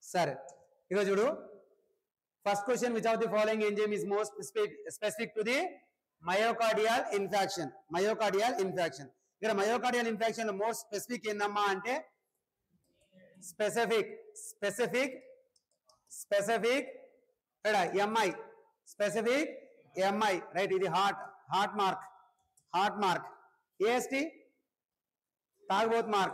సరే ఇక చూడు first question which of the following enzyme is most specific to the myocardial infection myocardial infection ఇక్కడ myocardial infection లో most specific ఏందమ్మా అంటే స్పెసిఫిక్ స్పెసిఫిక్ స్పెసిఫిక్ ఇక్కడ ఎంఐ స్పెసిఫిక్ ఎంఐ రైట్ ఇది heart heart mark heart mark AST తాగబోత్ mark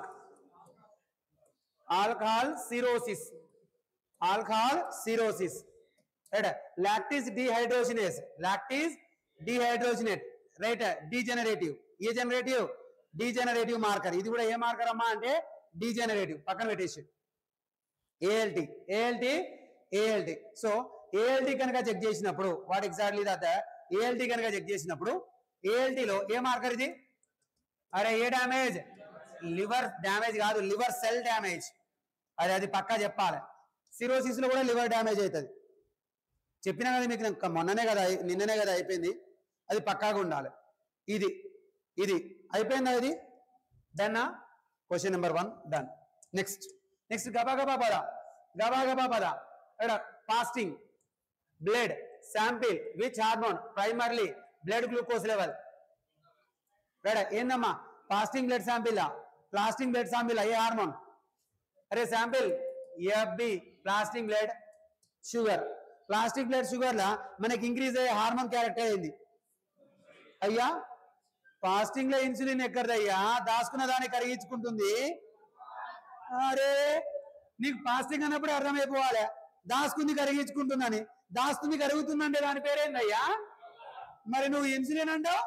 alcohol cirrhosis alcohol cirrhosis right lactic dehydrogenase lactic dehydrogenate right degenerative ఏ generative degenerative marker ఇది కూడా ఏ marker అమ్మా అంటే డీజనరేటివ్ పక్కన పెట్టేసి ఏఎల్టి ఏఎల్టి ఏఎల్టి సో ఏఎల్టి కనుక చెక్ చేసినప్పుడు వాట్ ఎగ్జాక్ట్లీ దట్ ఏఎల్టి కనుక చెక్ చేసినప్పుడు ALT లో ఏ మార్కర్ ఇది అరే ఏ డ్యామేజ్ లివర్ డ్యామేజ్ కాదు లివర్ సెల్ డ్యామేజ్ అరే అది పక్కా చెప్పాలి సిరోసిస్ లో కూడా లివర్ డ్యామేజ్ అవుతుంది చెప్పినా కదా మీకు నేను మొన్ననే కదా అయి- నిన్ననే కదా అయిపోయింది అది పక్కాగా ఉండాలి ఇది ఇది అయిపోయిందా ఇది డన్నా question number one done next next గబా గబా పద గబా గబా పద ఇక్కడ fasting blood sample which hormone primarily blood glucose level right ఏందమ్మా fasting blood sample fasting blood sample ఏ హార్మోన్ అరే sample FB fasting blood sugar plastic blood sugar లా మనకి ఇంక్రీజ్ అయ్యే హార్మోన్ క్యారెక్టర్ అయింది అయ్యా ఫాస్టింగ్ లో ఇన్సులిన్ ఎక్కడదయ్యా దాచుకున్న దాన్ని కరిగించుకుంటుంది అరే నీకు ఫాస్టింగ్ అన్నప్పుడు అర్థమైపోవాలి దాచుకుంది కరిగించుకుంటుందని దాస్తుంది కరుగుతుందంటే దాని పేరేందయ్యా మరి నువ్వు ఇన్సులిన్ అంటావు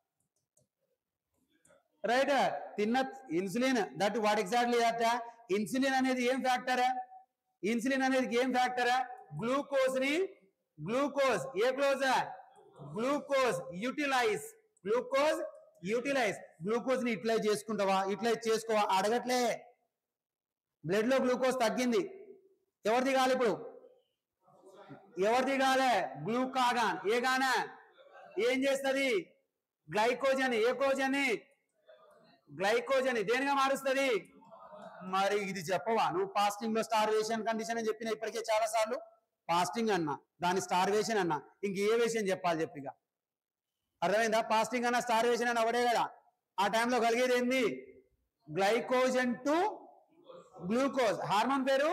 రైట్ తిన్న insulin that what exactly that insulin అనేది ఏం ఫ్యాక్టర్ ఇన్సులిన్ అనేది ఏం ఫ్యాక్టర్ గ్లూకోజ్ ని గ్లూకోజ్ ఏ close glucose utilise glucose utilise glucose ని యూటిలైజ్ చేసుకుంటావా యూటిలైజ్ చేసుకోవా అడగట్లే బ్లడ్ లో గ్లూకోజ్ తగ్గింది ఎవరిది కావాలి ఇప్పుడు ఎవరిది కాలే గ్లూకాగాన్ ఏ గానా ఏం చేస్తుంది గ్లైకోజన్ ఏ కోజన్ గ్లైకోజన్ దేనిగా మారుస్తుంది మరి ఇది చెప్పవా నువ్వు ఫాస్టింగ్ లో స్టార్వేషన్ కండిషన్ అని చెప్పిన ఇప్పటికే చాలా సార్లు ఫాస్టింగ్ అన్నా దాని స్టార్వేషన్ అన్నా ఇంక ఏ విషయం చెప్పాలి చెప్పిగా అర్థమైందా ఫాస్టింగ్ అన్న స్టార్వేషన్ అని ఒకటే కదా ఆ టైంలో కలిగేది ఏంది గ్లైకోజన్ టు గ్లూకోజ్ హార్మోన్ పేరు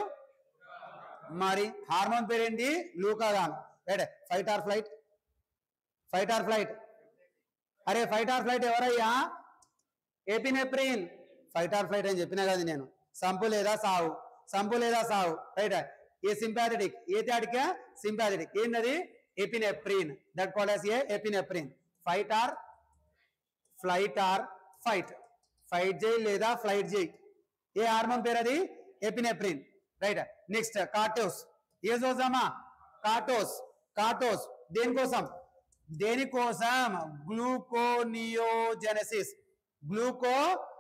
మరి హార్మోన్ పేరు ఏంటి glucagon right fight or flight fight or flight అరే ఫైట్ ఆర్ ఫ్లైట్ ఎవరయ్యా ఎపినెప్రిన్ ఫైట్ ఆర్ ఫ్లైట్ అని చెప్పినా కదా నేను సంపు లేదా సావు సంపు లేదా సావు రైట్ ఏ సింపాథెటిక్ ఏ తాటిక సింపాథెటిక్ ఏంటది epinephrine that call as a epinephrine fight or flight or fight fight చేయి లేదా ఫ్లైట్ చేయి ఏ హార్మోన్ పేరు అది ఎపినెప్రిన్ రైట్ నెక్స్ట్ కార్టోస్ ఏ జోజామా కార్టోస్ కార్టోస్ దేనికోసం దేనికోసం గ్లూకోనియోజెనసిస్ గ్లూకో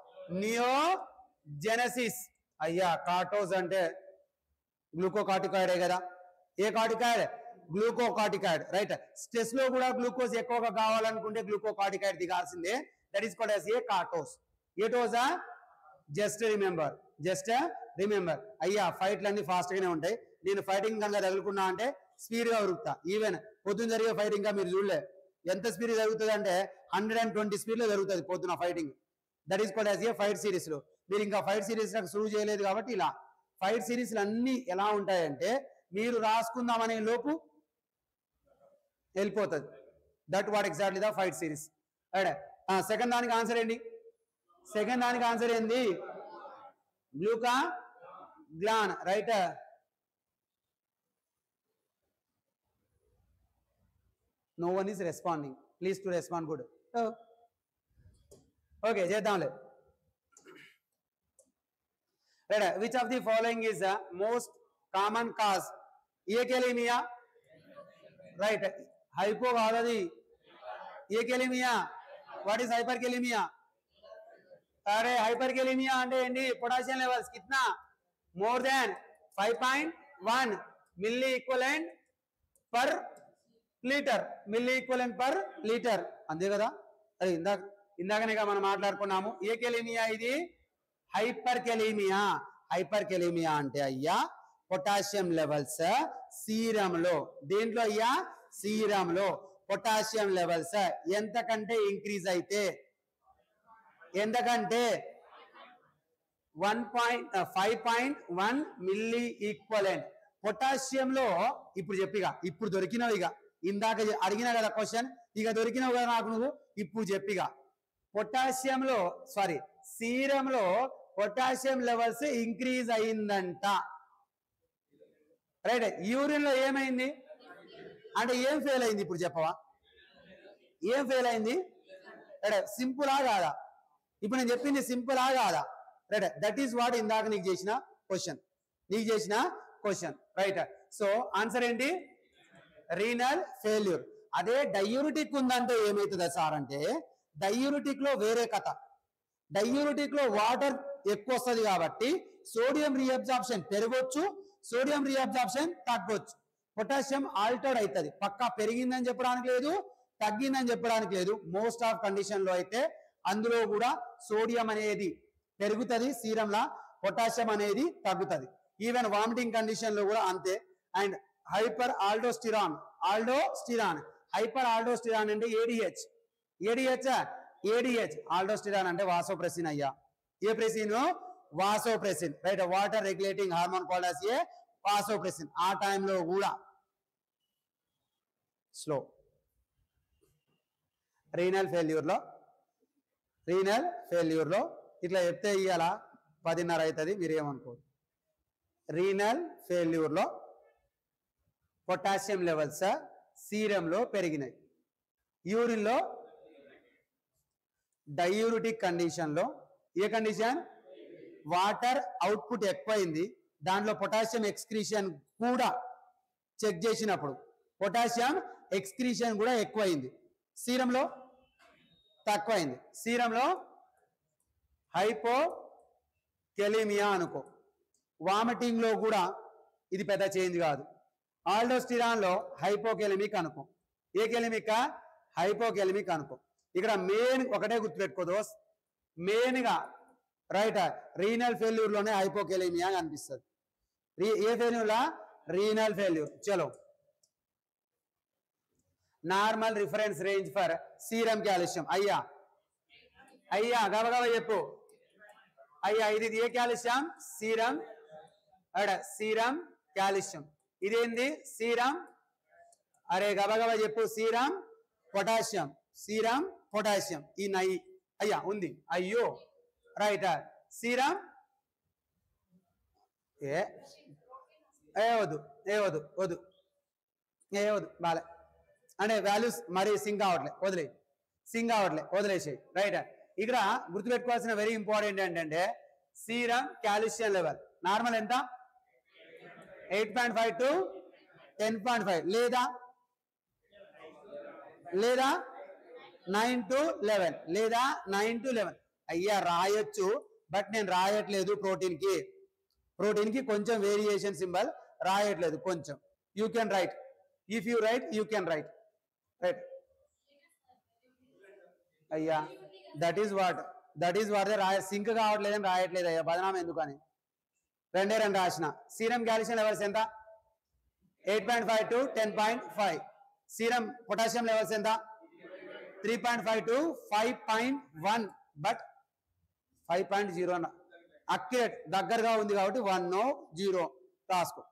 నియోజెనసిస్ అయ్యా కార్టోస్ అంటే గ్లూకోకాటికాయిడే కదా ఏ కార్టికాయిడ్ గ్లూకోకాటికాయిడ్ రైట్ స్ట్రెస్ లో కూడా గ్లూకోజ్ ఎక్కువగా కావాలనుకుంటే గ్లూకోకాటికాయిడ్ దిగాల్సిందే దట్ ఈస్ కాల్డ్ ఏ కార్టోస్ ఏటోజా జస్ట్ రిమెంబర్ జస్ట్ రిమెంబర్ అయ్యా ఫైట్లు అన్ని ఫాస్ట్ గానే ఉంటాయి నేను ఫైటింగ్ కనుక తగులుకున్నా అంటే స్పీడ్ గా ఉరుకుతా ఈవెన్ పొద్దున జరిగే ఫైట్ ఇంకా మీరు చూడలే ఎంత స్పీడ్ జరుగుతుంది అంటే హండ్రెడ్ అండ్ ట్వంటీ స్పీడ్ లో జరుగుతుంది పొద్దున fighting that is called as a fight series లో మీరు ఇంకా ఫైట్ సిరీస్ నాకు షురూ చేయలేదు కాబట్టి ఇలా ఫైట్ సిరీస్ అన్ని ఎలా ఉంటాయంటే మీరు రాసుకుందామనే లోపు వెళ్ళిపోతుంది that what exactly the fight series second దానికి ఆన్సర్ ఏంటి సెకండ్ దానికి ఆన్సర్ ఏంది గ్లూకా గ్లాన్ right no one is responding please to respond good okay చేద్దాంలే right which of the following is the most common cause ఏకెలిమియా రైట్ హైపో కాదది ఏకెలిమియా వాట్ ఈస్ హైపర్ కెలిమియా అరే హైపర్ కెలిమియా అంటే ఏంటి పొటాషియం లెవెల్స్ కిतना more than five point one milliequivalent per litre milliequivalent per litre అంతే కదా అరే ఇందాక ఇందాకనే కదా మనం మాట్లాడుకున్నాము ఏ కెలిమియా ఇది హైపర్ కెలీమియా హైపర్ కెలీమియా అంటే అయ్యా పొటాషియం లెవెల్స్ సీరంలో దేంట్లో అయ్యా సీరంలో పొటాషియం లెవెల్స్ ఎంతకంటే ఇంక్రీజ్ అయితే ఎంతకంటే one point five point one milliequivalent పొటాషియంలో ఇప్పుడు చెప్పిగా ఇప్పుడు దొరికినావు ఇక ఇందాక చె- అడిగినా కదా క్వశ్చన్ ఇక దొరికినావు కదా నాకు నువ్వు ఇప్పుడు చెప్పిగా పొటాషియంలో సారీ సీరంలో పొటాషియం లెవెల్స్ ఇంక్రీజ్ అయిందంట రైట్ యూరిన్ లో ఏమైంది అంటే ఏం ఫెయిల్ అయింది ఇప్పుడు చెప్పవా ఏం ఫెయిల్ అయింది రైట్ సింపులా కాదా ఇప్పుడు నేను చెప్పింది సింపులా కాదా రైట్ దట్ ఈస్ వాట్ ఇందాక నీకు చేసిన క్వశ్చన్ నీకు చేసిన క్వశ్చన్ రైట్ సో ఆన్సర్ ఏంటి రీనల్ ఫెయిల్యూర్ అదే డయూరిటిక్ ఉందంటే ఏమవుతుందా సార్ అంటే డయూరిటిక్ లో వేరే కథ డయూరిటిక్ లో వాటర్ ఎక్కువ వస్తుంది కాబట్టి సోడియం రీఅబ్జార్ప్షన్ పెరగొచ్చు సోడియం రీఅబ్జార్ప్షన్ తగ్గొచ్చు పొటాషియం ఆల్టర్డ్ అవుతుంది పక్కా పెరిగిందని చెప్పడానికి లేదు తగ్గిందని చెప్పడానికి లేదు మోస్ట్ ఆఫ్ కండిషన్ లో అయితే అందులో కూడా సోడియం అనేది పెరుగుతుంది సీరంలా పొటాషియం అనేది తగ్గుతుంది ఈవెన్ వామిటింగ్ కండిషన్ లో కూడా అంతే and hyper aldosterone aldosterone hyper aldosterone అంటే ఏడిహెచ్ ఏడిహెచ్ ఏడిహెచ్ ఆల్డోస్టిరాన్ అంటే వాసోప్రెసిన్ అయ్యా ఏ ప్రెసిన్ vasopressin right water regulating hormone called as a vasopressin ఆ టైంలో కూడా స్లో రీనల్ ఫెయిల్యూర్ లో రీనల్ ఫెయిల్యూర్ లో ఇట్లా చెప్తే ఇయ్యాల పదిన్నర అవుతుంది మీరు ఏమనుకోరు రీనల్ ఫెయిల్యూర్ లో పొటాషియం లెవెల్స్ సీరంలో పెరిగినాయి యూరిన్ లో డయూరిటిక్ కండిషన్ లో ఏ కండిషన్ వాటర్ అవుట్పుట్ ఎక్కువైంది దాంట్లో పొటాషియం ఎక్స్క్రీషన్ కూడా చెక్ చేసినప్పుడు పొటాషియం ఎక్స్క్రీషన్ కూడా ఎక్కువైంది సీరంలో తక్కువైంది సీరంలో హైపో కెలిమియా అనుకో వామిటింగ్ లో కూడా ఇది పెద్ద చేంజ్ కాదు ఆల్డోస్టిరాన్ లో హైపోకెలిమిక్ అనుకో ఏ కెలిమిక్ హైపోకెలిమిక్ అనుకో ఇక్కడ మెయిన్ ఒకటే గుర్తుపెట్టుకో దోస్ మెయిన్ గా రైట్ రీనల్ ఫెయిల్యూర్ లోనే హైపోకెలిమియా అనిపిస్తుంది ఏ ఫెయిల్యూర్ లా రీనల్ ఫెయిల్యూర్ చలో normal reference range for serum calcium అయ్యా అయ్యా గబగబ చెప్పు అయ్యా ఇది ఏ కాల్షియం సీరం అడ సీరం కాల్షియం ఇదేంది సీరం అరే గబగబ చెప్పు సీరం పొటాషియం సీరం పొటాషియం ఈ నై అయ్యా ఉంది అయ్యో రైట్ సీరం ఏ ఏ వద్దు ఏ వద్దు వద్దు ఏ వద్దు బాలే అంటే వాల్యూస్ మరి సింక్ అవ్వట్లే వదిలే సింక్ అవ్వట్లే వదిలేసేయి రైట్ ఇక్కడ గుర్తుపెట్టుకోవాల్సిన వెరీ ఇంపార్టెంట్ ఏంటంటే సీరం కాల్షియం లెవెల్ నార్మల్ ఎంత eight point five to ten point five లేదా లేదా నైన్ టు లెవెన్ లేదా నైన్ టు లెవెన్ అయ్యా రాయొచ్చు బట్ నేను రాయట్లేదు ప్రోటీన్ కి ప్రోటీన్ కి కొంచెం వేరియేషన్ సింబల్ రాయట్లేదు కొంచెం you can write if you write you can write right అయ్యా that is what that is what రాయ సింక్ కావట్లేదని రాయట్లేదు అయ్యా బదనాం ఎందుకని రెండే రెండు రాసిన సీరం క్యాల్షియం లెవెల్స్ ఎంత eight point five to ten point five serum potassium levels ఎంత three point five to five point one but five point zero accurate దగ్గరగా ఉంది కాబట్టి వన్ జీరో రాసుకో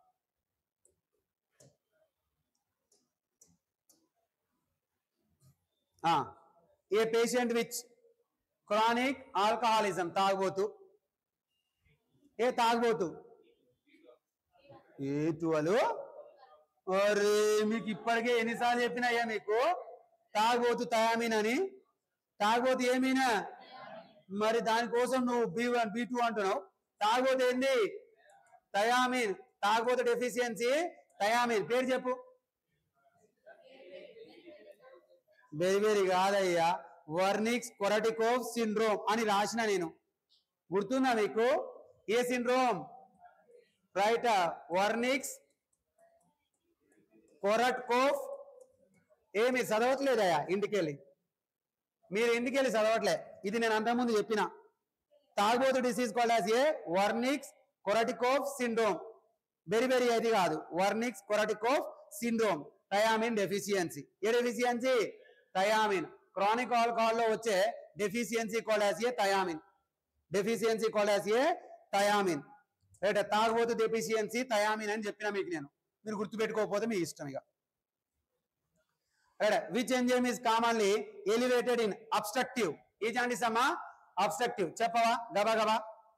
a patient which chronic alcoholism తాగబోతు ఏ తాగబోతు ఏ తువలు అరే మీకు ఇప్పటికే ఎన్నిసార్లు చెప్పినాయ్యా మీకు తాగబోతు తయామీన్ అని తాగబోతు ఏమీనా మరి దానికోసం నువ్వు బి వన్ బి టూ అంటున్నావు తాగబోతు ఏంది తయామీన్ తాగబోతు డెఫిషియన్సీ తయామీన్ పేరు చెప్పు వెరీ వెరీ కాదయ్యా వర్నిక్స్ కొరటికోవ్ సిండ్రోమ్ అని రాసిన నేను గుర్తుందా మీకు ఏ సిండ్రోమ్ రైట్ వర్నిక్స్ కొరట్కోవ్ ఏమి చదవట్లేదయ్యా ఇంటికెళ్ళి మీరు ఇంటికెళ్ళి చదవట్లే ఇది నేను అంతకుముందు చెప్పిన తాగబోతు disease called as a Wernicke's Korsakoff syndrome very very అది కాదు Wernicke's Korsakoff syndrome thiamine deficiency ఏ డెఫిషియన్సీ థయామిన్ క్రానిక్ ఆల్కహాల్ లో వచ్చే డెఫిషియన్సీ కొలాసియే థయామిన్ డెఫిషియన్సీ కొలాసియే థయామిన్ రైట్ తాగబోతు డెఫిషియన్సీ థయామిన్ అని చెప్పిన మీకు నేను మీరు గుర్తుపెట్టుకోకపోతే మీ ఇష్టం ఇక right which enzyme is commonly elevated in obstructive ఈ జాండీస్ అమ్మా అబ్స్ట్రక్టివ్ చెప్పవా గబా గబా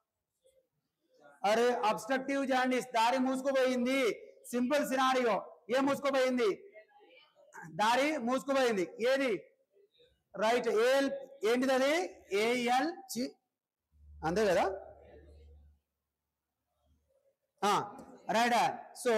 అరే అబ్స్ట్రక్టివ్ జాండీస్ దారి మూసుకుపోయింది సింపుల్ సినారియో ఏ మూసుకుపోయింది దారి మూసుకుపోయింది ఏది రైట్ ఏఎల్ ఏంటిది అది ఏఎల్ చి అంతే కదా రైట్ సో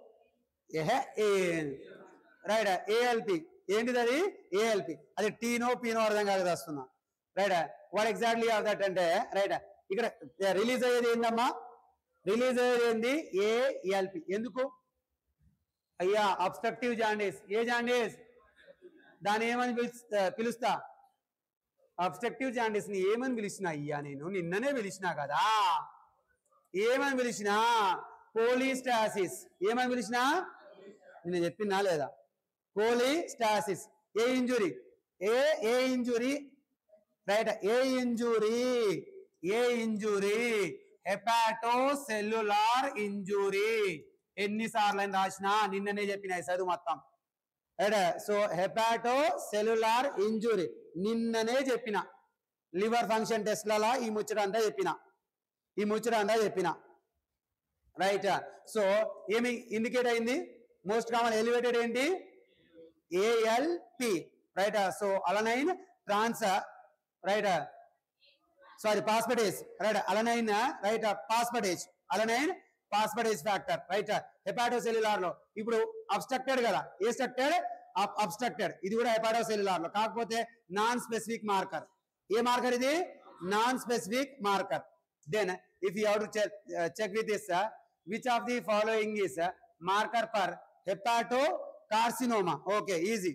రైట్ ఏఎల్పి ఏంటిది అది ఏఎల్పి అది టీనో పీనో అర్థం కాదు రాస్తున్నా right what exactly of that అంటే రైట్ ఇక్కడ రిలీజ్ అయ్యేది ఏందమ్మా రిలీజ్ అయ్యేది ఏంది ఏఎల్పి ఎందుకు అయ్యా అబ్స్ట్రక్టివ్ జాండీస్ ఏ జాండీస్ దాని ఏమని పిలుస్- ఆ, పిలుస్తా అబ్స్ట్రక్టివ్ జాండీస్ ని ఏమని పిలిచిన అయ్యా నేను నిన్ననే పిలిచినా కదా ఏమని పిలిచినా కోలిస్టాసిస్ ఏమని పిలిచినా నేను చెప్పినా లేదా కోలిస్టాసిస్ ఏ ఇంజురీ ఏ ఏ ఇంజురీ రైట్ ఏ ఇంజురీ ఏ ఇంజురీ హెపాటో సెల్యులార్ ఇంజురీ ఎన్నిసార్లు అని రాసినా నిన్ననే చెప్పిన ఈ చదువు మొత్తం right so hepatocellular injury నిన్ననే చెప్పిన లివర్ ఫంక్షన్ టెస్ట్లలో ఈ ముచ్చట అంతా చెప్పిన ఈ ముచ్చట అంతా చెప్పిన రైట్ సో ఏమి ఇండికేట్ అయింది మోస్ట్ కామన్ ఎలివేటెడ్ ఏంటి ALP right so alanine trans right sorry phosphatase right alanine right phosphatase alanine phosphatase factor right hepatocellular లో ఇప్పుడు అబ్స్ట్రక్టెడ్ కదా ఏ స్ట్రక్టెడ్ అబ్స్ట్రక్టెడ్ ఇది కూడా హెపాటోసెల్యులార్ లో కాకపోతే నాన్ స్పెసిఫిక్ మార్కర్ ఏ మార్కర్ ఇది non specific marker then if you have to check with this which of the following is marker for hepatocarcinoma okay easy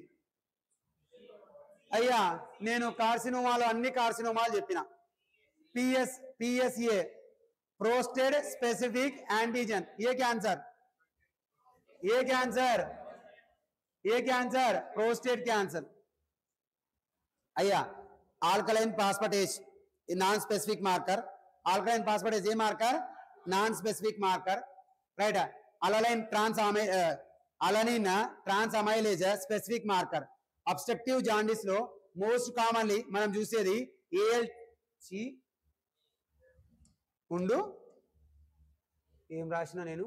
అయ్యా నేను కార్సినోమాలు అన్ని కార్సినోమాలు చెప్పిన PS PSA prostate specific antigen ఏ cancer ఏ క్యాన్సర్ ఏ క్యాన్సర్ ప్రోస్టేట్ క్యాన్సర్ అయ్యా alkaline phosphatase non specific marker alkaline phosphatase ఏ marker non specific marker right alanine trans alanine trans amylase specific marker obstructive jaundice లో most commonly మనం చూసేది AL C ఉండు ఏం రాసిన నేను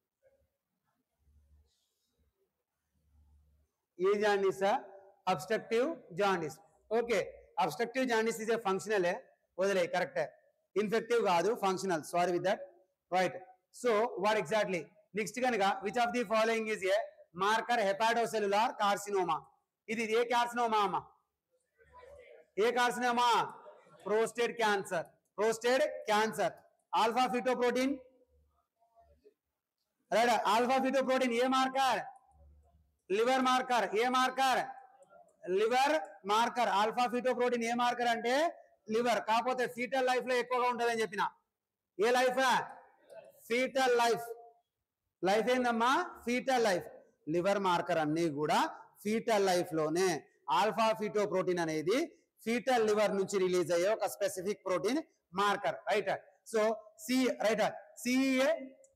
ఏ jaundice obstructive jaundice okay obstructive jaundice is a functional వదిలే కరెక్ట్ ఇన్ఫెక్టివ్ కాదు functional sorry with that right so what exactly next కనుక which of the following is a marker hepatocellular carcinoma ఇది ఏ కార్సినోమా అమ్మా ఏ carcinoma prostate cancer prostate cancer alpha fetoprotein right alpha fetoprotein ఏ marker liver marker ఏ marker liver marker alpha fetoprotein ఏ marker అంటే liver కాకపోతే ఫీటల్ లైఫ్ లో ఎక్కువగా ఉంటుందని చెప్పిన ఏ లైఫ్ ఫీటల్ లైఫ్ లైఫ్ ఏందమ్మా ఫీటల్ లైఫ్ లివర్ మార్కర్ అన్ని కూడా ఫీటల్ లైఫ్ లోనే ఆల్ఫా ఫీటో ప్రోటీన్ అనేది ఫీటల్ లివర్ నుంచి రిలీజ్ అయ్యే ఒక specific protein marker right so C right CA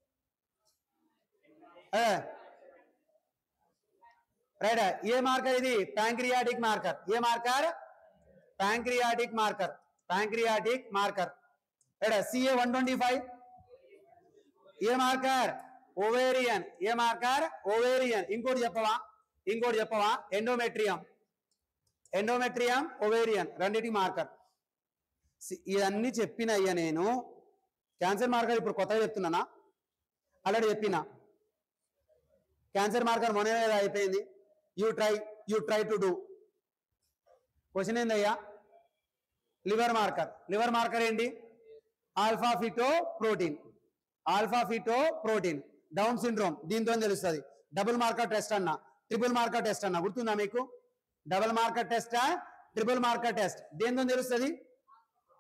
right ఏ మార్కర్ ఇది ప్యాంక్రియాటిక్ మార్కర్ ఏ marker pancreatic marker pancreatic marker right CA one twenty five ఏ మార్కర్ ఓవేరియన్ ఏ మార్కర్ ఓవేరియన్ ఇంకోటి చెప్పవా ఇంకోటి చెప్పవా ఎండోమెట్రియం ఎండోమెట్రియం ఓవేరియన్ రెండింటి మార్కర్ ఇవన్నీ చెప్పిన అయ్యా నేను క్యాన్సర్ మార్కర్ ఇప్పుడు కొత్తగా చెప్తున్నానా ఆల్రెడీ చెప్పిన క్యాన్సర్ మార్కర్ మొన్న ఏదో అయిపోయింది you try you try to do question ఏందయ్యా లివర్ మార్కర్ లివర్ మార్కర్ ఏంటి alpha fetoprotein alpha fetoprotein Down syndrome దీంతో తెలుస్తుంది డబుల్ మార్కర్ టెస్ట్ అన్న ట్రిపుల్ మార్కర్ టెస్ట్ అన్న గుర్తుందా మీకు డబుల్ మార్కర్ టెస్టా ట్రిపుల్ మార్కర్ టెస్ట్ దేంతో తెలుస్తుంది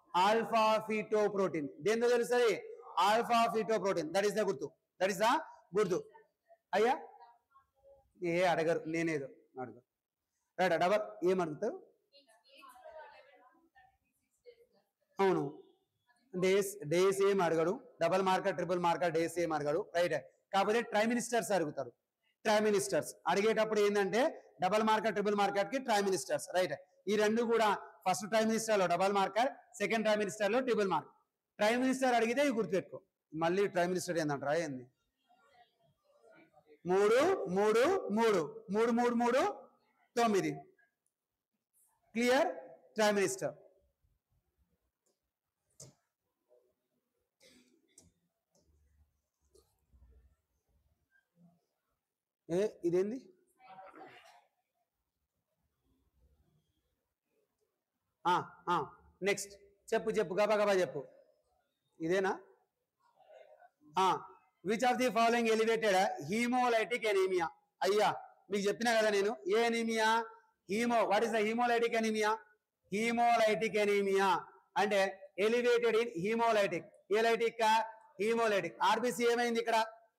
ఆల్ఫా ఫీటో ప్రోటీన్ దేంతో తెలుస్తుంది alpha fetoprotein that is the గుర్తు దట్ ఈస్ ద గుర్తు అయ్యా ఏ అడగరు నేనేదో అడుగు రైట్ డబల్ ఏం అడుగుతారు అవును డేస్ డేస్ ఏం అడగడు double marker triple marker days ఏం అడగడు రైట్ కాకపోతే ట్రై మినిస్టర్స్ అడుగుతారు ట్రై మినిస్టర్స్ అడిగేటప్పుడు ఏంటంటే డబల్ మార్కర్ ట్రిపుల్ మార్కర్ కి ట్రై మినిస్టర్స్ రైట్ ఈ రెండు కూడా ఫస్ట్ ట్రై మినిస్టర్ లో double marker second trimester లో ట్రిపుల్ మార్క్ ట్రై మినిస్టర్ అడిగితే ఇవి గుర్తుపెట్టుకో మళ్ళీ ట్రై మినిస్టర్ ఏందంటారా ఏంది మూడు మూడు మూడు మూడు మూడు మూడు తొమ్మిది క్లియర్ ట్రై మినిస్టర్ ఏ ఇదేంది నెక్స్ట్ చెప్పు చెప్పు గబా గబా చెప్పు ఇదేనా which of the following elevated haemolytic anaemia అయ్యా మీకు చెప్పినా కదా నేను ఏ anaemia haemo what is the haemolytic anaemia haemolytic anaemia అంటే ఎలివేటెడ్ ఇన్ హీమోలైటిక్ ఏ లైటిక్ హీమోలైటిక్ ఆర్బిసి ఏమైంది ఇక్కడ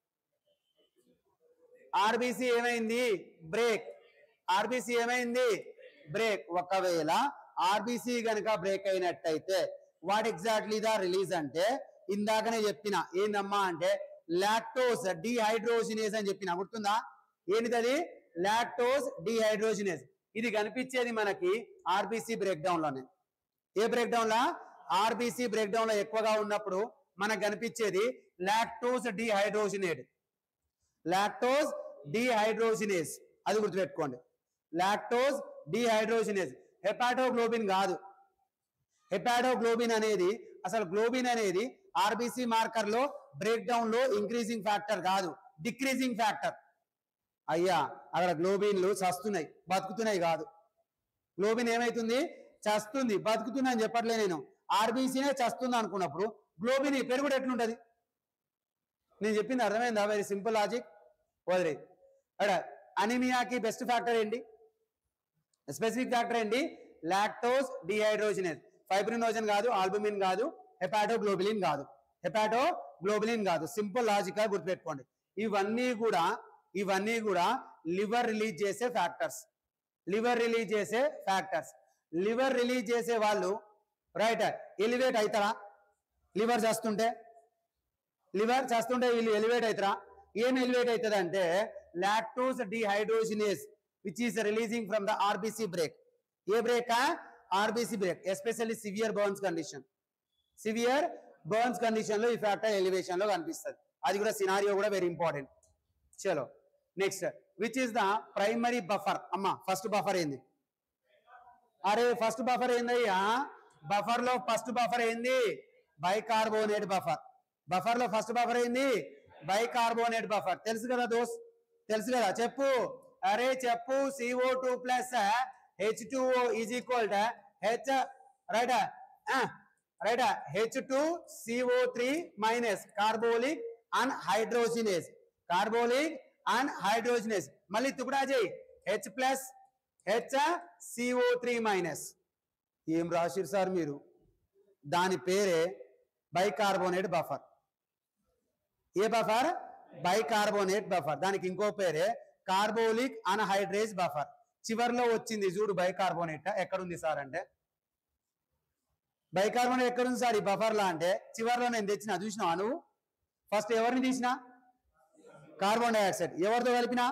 ఆర్బిసి ఏమైంది బ్రేక్ ఆర్బిసి ఏమైంది బ్రేక్ ఒకవేళ ఆర్బిసి గనుక బ్రేక్ అయినట్టయితే వాట్ ఎగ్జాక్ట్లీ ద రిలీజ్ అంటే ఇందాకనే చెప్పిన ఏందమ్మా అంటే లాక్టోస్ డిహైడ్రోజినేస్ అని చెప్పిన గుర్తుందా ఏంటిది అది లాక్టోస్ డిహైడ్రోజినేస్ ఇది కనిపించేది మనకి ఆర్బిసి బ్రేక్ డౌన్ లోనే ఏ బ్రేక్ డౌన్ లా ఆర్బిసి బ్రేక్ డౌన్ లో ఎక్కువగా ఉన్నప్పుడు మనకు కనిపించేది లాక్టోస్ డిహైడ్రోజినేట్ లాక్టోస్ డిహైడ్రోజినేస్ అది గుర్తుపెట్టుకోండి లాక్టోస్ డిహైడ్రోజినేస్ హెపాటోగ్లోబిన్ కాదు హెపాటోగ్లోబిన్ అనేది అసలు గ్లోబిన్ అనేది ఆర్బిసి మార్కర్ లో బ్రేక్ డౌన్ లో ఇంక్రీజింగ్ ఫ్యాక్టర్ కాదు డిక్రీజింగ్ ఫ్యాక్టర్ అయ్యా అక్కడ గ్లోబిన్లు చస్తున్నాయి బతుకుతున్నాయి కాదు గ్లోబిన్ ఏమైతుంది చస్తుంది బతుకుతుంది అని చెప్పట్లే నేను ఆర్బీసీనే చస్తుంది అనుకున్నప్పుడు గ్లోబిన్ పెరుగుడు ఎట్లుంటది నేను చెప్పింది అర్థమైందా వెరీ సింపుల్ లాజిక్ వదిలే అక్కడ అనిమియాకి బెస్ట్ ఫ్యాక్టర్ ఏంటి స్పెసిఫిక్ ఫ్యాక్టర్ ఏంటి లాక్టోస్ డిహైడ్రోజినేస్ ఫైబ్రినోజన్ కాదు ఆల్బుమిన్ కాదు హెపాటోగ్లోబిలిన్ కాదు హెపాటోగ్లోబిలిన్ కాదు సింపుల్ లాజిక్ గా గుర్తుపెట్టుకోండి ఇవన్నీ కూడా ఇవన్నీ కూడా లివర్ రిలీజ్ చేసే ఫ్యాక్టర్స్ లివర్ రిలీజ్ చేసే ఫ్యాక్టర్స్ లివర్ రిలీజ్ చేసే వాళ్ళు రైట్ ఎలివేట్ అవుతారా లివర్ చేస్తుంటే లివర్ చేస్తుంటే వీళ్ళు ఎలివేట్ అవుతారా ఏం ఎలివేట్ అవుతుంది అంటే lactose dehydrogenase which is releasing from the RBC break ఏ break RBC break especially severe burns condition severe burns condition లో ఈ ఫ్యాక్టర్ ఎలివేషన్ లో కనిపిస్తుంది అది కూడా సినారియో కూడా వెరీ ఇంపార్టెంట్ చలో next which is the primary buffer అమ్మా ఫస్ట్ బఫర్ ఏంది అరే ఫస్ట్ బఫర్ ఏందయ్యా బఫర్ లో ఫస్ట్ బఫర్ ఏంది బైకార్బోనేట్ బఫర్ బఫర్ లో ఫస్ట్ బఫర్ ఏంది బైకార్బోనేట్ బఫర్ తెలుసు కదా దోస్ తెలుసు కదా చెప్పు అరే చెప్పు CO two plus H two is equal H right right H two CO three minus carbolic and hydrogenase carbolic and hydrogenase మళ్ళీ తుకుడా చేయి H plus H CO three minus ఏం రాసిరు సార్ మీరు దాని పేరే బైకార్బోనేట్ బఫర్ ఏ బఫర్ బైకార్బోనేట్ బఫర్ దానికి ఇంకో పేరే కార్బోలిక్ అన్హైడ్రేజ్ బఫర్ చివర్లో వచ్చింది చూడు బైకార్బోనేట్ ఎక్కడుంది సార్ అంటే బైకార్బోనేట్ ఎక్కడుంది సార్ ఈ బఫర్ లా అంటే చివర్లో నేను తెచ్చిన చూసినావా నువ్వు ఫస్ట్ ఎవరిని తీసినా కార్బన్ డైఆక్సైడ్ ఎవరితో కలిపినా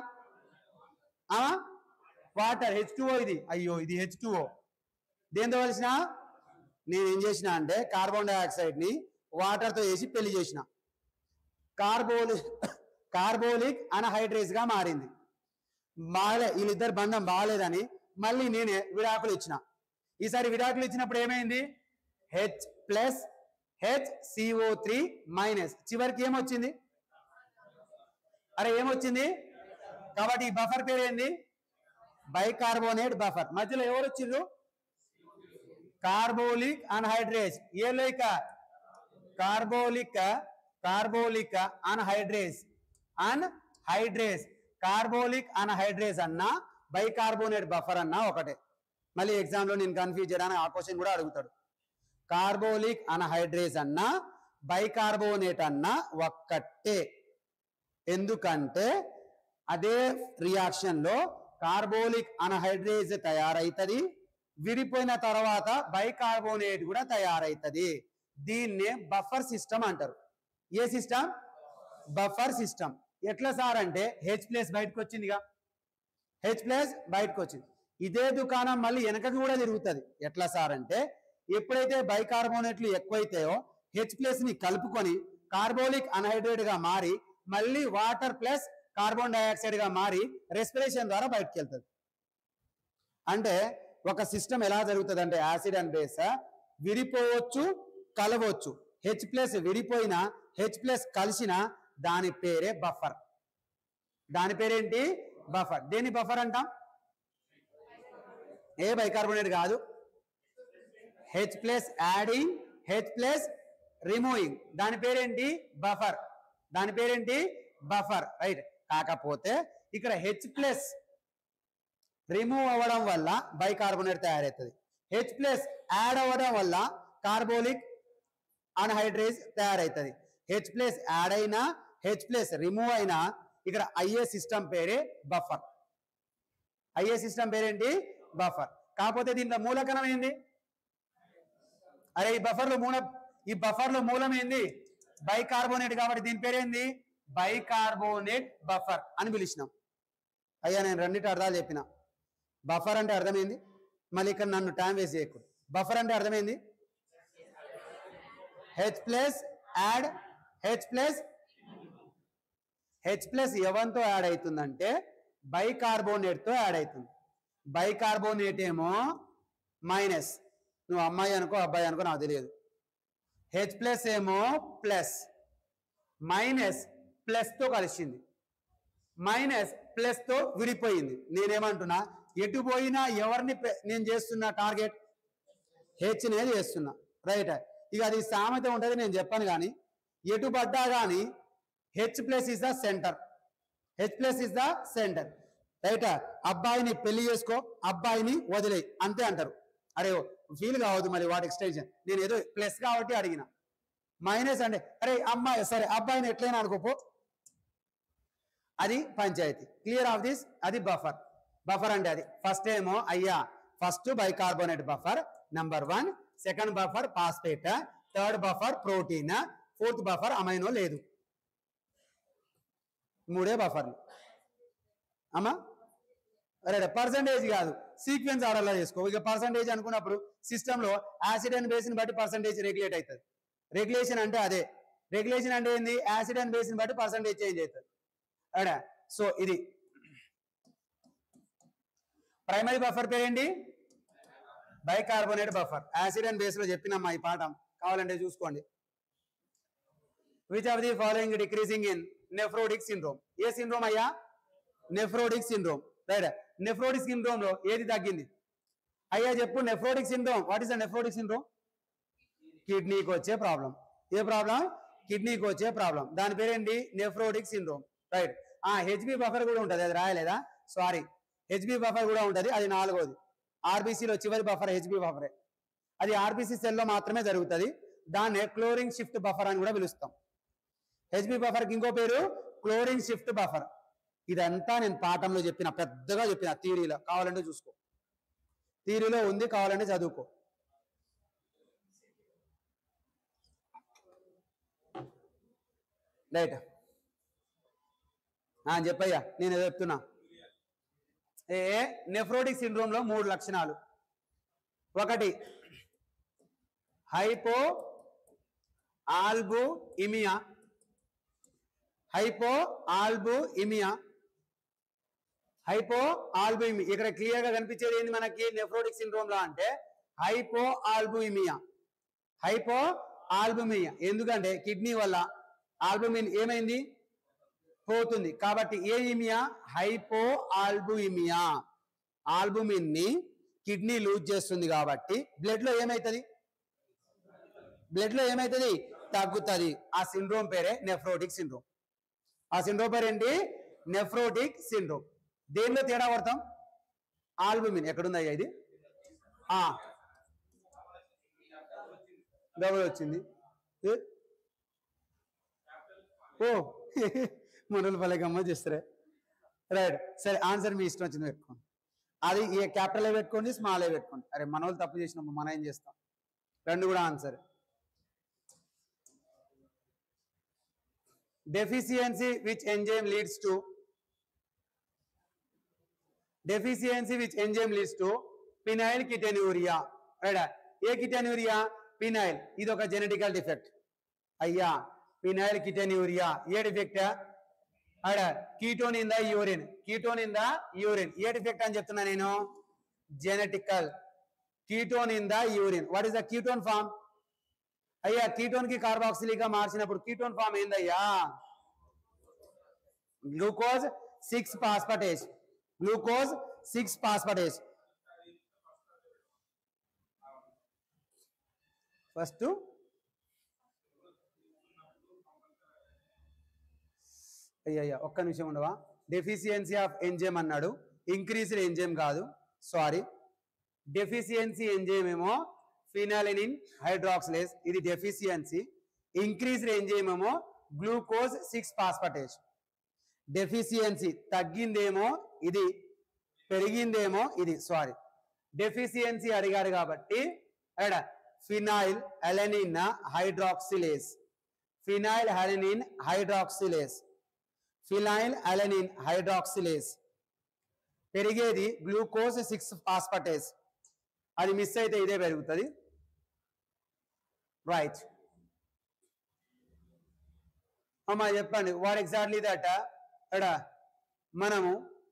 వాటర్ హెచ్ ఇది అయ్యో ఇది హెచ్ దేంతో కలిసిన నేను ఏం చేసిన అంటే కార్బన్ డైఆక్సైడ్ ని వాటర్ తో వేసి పెళ్లి చేసిన కార్బోలిక్ కార్బోలిక్ అన్హైడ్రేజ్ గా మారింది బాగాలే వీళ్ళిద్దరు బంధం బాగాలేదని మళ్ళీ నేనే విడాకులు ఇచ్చిన ఈసారి విడాకులు ఇచ్చినప్పుడు ఏమైంది H plus H CO three minus చివరికి ఏమొచ్చింది అరే ఏమొచ్చింది కాబట్టి ఈ బఫర్ పేరు ఏంది బైకార్బోనేట్ బఫర్ మధ్యలో ఎవరు వచ్చిండ్రు కార్బోలిక్ అన్హైడ్రేజ్ ఏ లేక carbolic carbolic anhydrase anhydrase carbolic anhydrase అన్న బైకార్బోనేట్ బఫర్ అన్న ఒకటే మళ్ళీ ఎగ్జామ్ లో నేను కన్ఫ్యూజ్ చేయడానికి ఆ క్వశ్చన్ కూడా అడుగుతాడు కార్బోలిక్ అన్హైడ్రేజ్ అన్న బైకార్బోనేట్ అన్న ఒక్కటే ఎందుకంటే అదే రియాక్షన్ లో కార్బోలిక్ అనహైడ్రేజ్ తయారైతది విడిపోయిన తర్వాత బైకార్బోనేట్ కూడా తయారైతది దీన్నే బఫర్ సిస్టమ్ అంటారు ఏ సిస్టమ్ బఫర్ సిస్టమ్ ఎట్లా సార్ అంటే హెచ్ ప్లస్ బయటకు వచ్చిందిగా హెచ్ ప్లస్ బయటకు వచ్చింది ఇదే దుకాణం మళ్ళీ వెనకకి కూడా తిరుగుతుంది ఎట్లా సార్ అంటే ఎప్పుడైతే బైకార్బోనేట్లు ఎక్కువైతాయో హెచ్ ప్లస్ ని కలుపుకొని కార్బోలిక్ అన్హైడ్రేట్ గా మారి మళ్ళీ వాటర్ ప్లస్ కార్బన్ డైఆక్సైడ్ గా మారి రెస్పిరేషన్ ద్వారా బయటకు వెళ్తుంది అంటే ఒక సిస్టమ్ ఎలా జరుగుతుంది అంటే యాసిడ్ అండ్ బేస్ విడిపోవచ్చు కలవచ్చు హెచ్ ప్లస్ విడిపోయిన హెచ్ ప్లస్ కలిసిన దాని పేరే బఫర్ దాని పేరేంటి బఫర్ దేని బఫర్ అంటాం ఏ బైకార్బోనేట్ కాదు H plus adding H plus removing దాని పేరేంటి బఫర్ దాని పేరేంటి బఫర్ రైట్ కాకపోతే ఇక్కడ హెచ్ ప్లస్ రిమూవ్ అవ్వడం వల్ల బైకార్బోనేట్ తయారవుతుంది హెచ్ ప్లస్ యాడ్ అవ్వడం వల్ల కార్బోలిక్ అన్హైడ్రేజ్ తయారవుతుంది హెచ్ ప్లస్ యాడ్ అయినా హెచ్ ప్లస్ రిమూవ్ అయినా ఇక్కడ అయ్యే సిస్టమ్ పేరే బఫర్ అయ్యే సిస్టమ్ పేరేంటి బఫర్ కాకపోతే దీంట్లో మూలకణం ఏంది అరే ఈ బఫర్ లో మూల ఈ బఫర్ లో మూలం ఏంది బైకార్బోనేట్ కాబట్టి దీని పేరేంది బైకార్బోనేట్ బఫర్ అని పిలిచినాం అయ్యా నేను రెండింటి అర్థాలు చెప్పిన బఫర్ అంటే అర్థమైంది మళ్ళీ ఇక్కడ నన్ను టైం వేస్ట్ చేయకూడదు బఫర్ అంటే అర్థమైంది H plus add H plus H plus ఎవరితో యాడ్ అవుతుందంటే బైకార్బోనేట్ తో యాడ్ అవుతుంది బైకార్బోనేట్ ఏమో మైనస్ నువ్వు అమ్మాయి అనుకో అబ్బాయి అనుకో నాకు తెలియదు హెచ్ ప్లస్ ఏమో ప్లస్ మైనస్ ప్లస్ తో కలిసింది మైనస్ ప్లస్ తో విడిపోయింది నేనేమంటున్నా ఎటు పోయినా ఎవరిని ప్ర- నేను చేస్తున్నా టార్గెట్ హెచ్ నే చేస్తున్నా రైట్ ఇక అది సామెత ఉంటుంది నేను చెప్పాను కానీ ఎటు పడ్డా కానీ H plus is the centre H plus is the centre right అబ్బాయిని పెళ్లి చేసుకో అబ్బాయిని వదిలేయి అంతే అంటారు అరే ఫీల్ కావద్దు మరి వాటి ఎక్స్టెన్షన్ నేను ఏదో ప్లస్ కాబట్టి అడిగిన మైనస్ అంటే అరే అమ్మాయి సరే అబ్బాయిని ఎట్లయినా అనుకోపో అది పంచాయతీ క్లియర్ ఆఫ్ దిస్ అది బఫర్ బఫర్ అంటే అది ఫస్ట్ ఏమో అయ్యా first bicarbonate buffer number one second buffer phosphate third buffer protein fourth buffer amino లేదు మూడే బఫర్లు అమ్మా రైట్ పర్సంటేజ్ కాదు సీక్వెన్స్ ఆర్డర్లో చేసుకో ఇక పర్సంటేజ్ అనుకున్నప్పుడు సిస్టంలో యాసిడ్ అండ్ బేస్ని బట్టి పర్సంటేజ్ రెగ్యులేట్ అవుతుంది రెగ్యులేషన్ అంటే అదే రెగ్యులేషన్ అంటే ఏంది యాసిడ్ అండ్ బేస్ని బట్టి పర్సంటేజ్ చేంజ్ అవుతుంది అడా సో ఇది ప్రైమరీ బఫర్ పేరేంటి bicarbonate buffer acid and base లో చెప్పినమ్మా ఈ పాఠం కావాలంటే చూసుకోండి which of the following decreasing in nephrotic syndrome ఏ సిండ్రోమ్ అయ్యా nephrotic syndrome right nephrotic syndrome లో ఏది తగ్గింది అయ్యా చెప్పు nephrotic syndrome what is the nephrotic syndrome కిడ్నీకి వచ్చే ప్రాబ్లం ఏ ప్రాబ్లం కిడ్నీకి వచ్చే ప్రాబ్లం దాని పేరేంటి నెఫ్రోడిక్ సిండ్రోమ్ రైట్ ఆ హెచ్బి బఫర్ కూడా ఉంటుంది అది రాయలేదా సారీ హెచ్బి బఫర్ కూడా ఉంటుంది అది నాలుగోది ఆర్బీసీలో చివరి బఫర్ హెచ్బి బఫరే అది ఆర్బీసీ సెల్లో మాత్రమే జరుగుతుంది దాన్ని క్లోరింగ్ షిఫ్ట్ బఫర్ అని కూడా పిలుస్తాం హెచ్బి బఫర్కి ఇంకో పేరు క్లోరింగ్ షిఫ్ట్ బఫర్ ఇదంతా నేను పాఠంలో చెప్పిన పెద్దగా చెప్పిన థియరీలో కావాలంటే చూసుకో థియరీలో ఉంది కావాలంటే చదువుకో రైట్ చెప్పయ్యా నేను ఏదో చెప్తున్నా ఏ నెఫ్రోటిక్ సిండ్రోమ్ లో మూడు లక్షణాలు ఒకటి hypoalbuminaemia hypoalbuminaemia hypoalbuminaemia ఇక్కడ క్లియర్ గా కనిపించేది ఏంది మనకి నెఫ్రోటిక్ సిండ్రోమ్ లో అంటే హైపో ఆల్బు ఇమియా హైపో ఆల్బుమియా ఎందుకంటే కిడ్నీ వల్ల ఆల్బుమిన్ ఏమైంది పోతుంది కాబట్టి ఏ ఇమియా హైపో ఆల్బుమియా ఆల్బుమిన్ ని కిడ్నీ లూజ్ చేస్తుంది కాబట్టి బ్లడ్ లో ఏమైతుంది బ్లడ్ లో ఏమైతుంది తగ్గుతుంది ఆ సిండ్రోమ్ పేరే నెఫ్రోటిక్ సిండ్రోమ్ ఆ సిండ్రోమ్ పేరు ఏంటి నెఫ్రోటిక్ సిండ్రోమ్ దేనిలో తేడా పడతాం ఆల్బుమిన్ ఎక్కడుందయ్యా ఇది ఆ డబుల్ వచ్చింది ఏ? ఓ మనోళ్ళు భలే గమ్మత్ చేస్తారే రైట్ సరే ఆన్సర్ మీ ఇష్టం వచ్చింది పెట్టుకోండి అది ఏ క్యాపిటల్ పెట్టుకోండి స్మాల్ పెట్టుకోండి అరే మన వాళ్ళు తప్పు చేసినప్పుడు మనం ఏం చేస్తాం రెండు కూడా answer deficiency which enzyme leads to deficiency which enzyme leads to phenyl ketonuria right ఏ కిటెన్యూరియా పినైల్ ఇది ఒక జెనెటికల్ డిఫెక్ట్ అయ్యా పినైల్ కిటెన్యూరియా ఏ డిఫెక్ట్ అడ ketone in the urine ketone in the urine ఏ డిఫెక్ట్ అని చెప్తున్నా నేను genetical ketone in the urine what is the ketone form అయ్యా కీటోన్ కి కార్బాక్సిలిక్ గా మార్చినప్పుడు కీటోన్ ఫామ్ ఏందయ్యా glucose six phosphatase glucose six phosphatase first అయ్యయ్యా ఒక్క నిమిషం ఉండవా డెఫిషియన్సీ ఆఫ్ ఎంజైమ్ అన్నాడు ఇంక్రీజ్డ్ ఎంజైమ్ కాదు సారీ డెఫిషియన్సీ ఎంజైమ్ ఏమో ఫినాలినిన్ హైడ్రాక్సిలేస్ ఇది డెఫిషియన్సీ ఇంక్రీజ్డ్ ఎంజైమ్ ఏమో గ్లూకోజ్ సిక్స్ పాస్పటేజ్ డెఫిషియన్సీ తగ్గిందేమో ఇది పెరిగిందేమో ఇది సారీ డెఫిషియన్సీ అడిగారు కాబట్టి ఎడ phenylalanine hydroxylase phenylalanine hydroxylase phenylalanine hydroxylase పెరిగేది గ్లూకోజ్ సిక్స్ ఫాస్ఫటేస్ అది మిస్ అయితే ఇదే పెరుగుతుంది రైట్ అమ్మా చెప్పండి వాట్ ఎగ్జాక్ట్లీ దట్ ఎడ మనము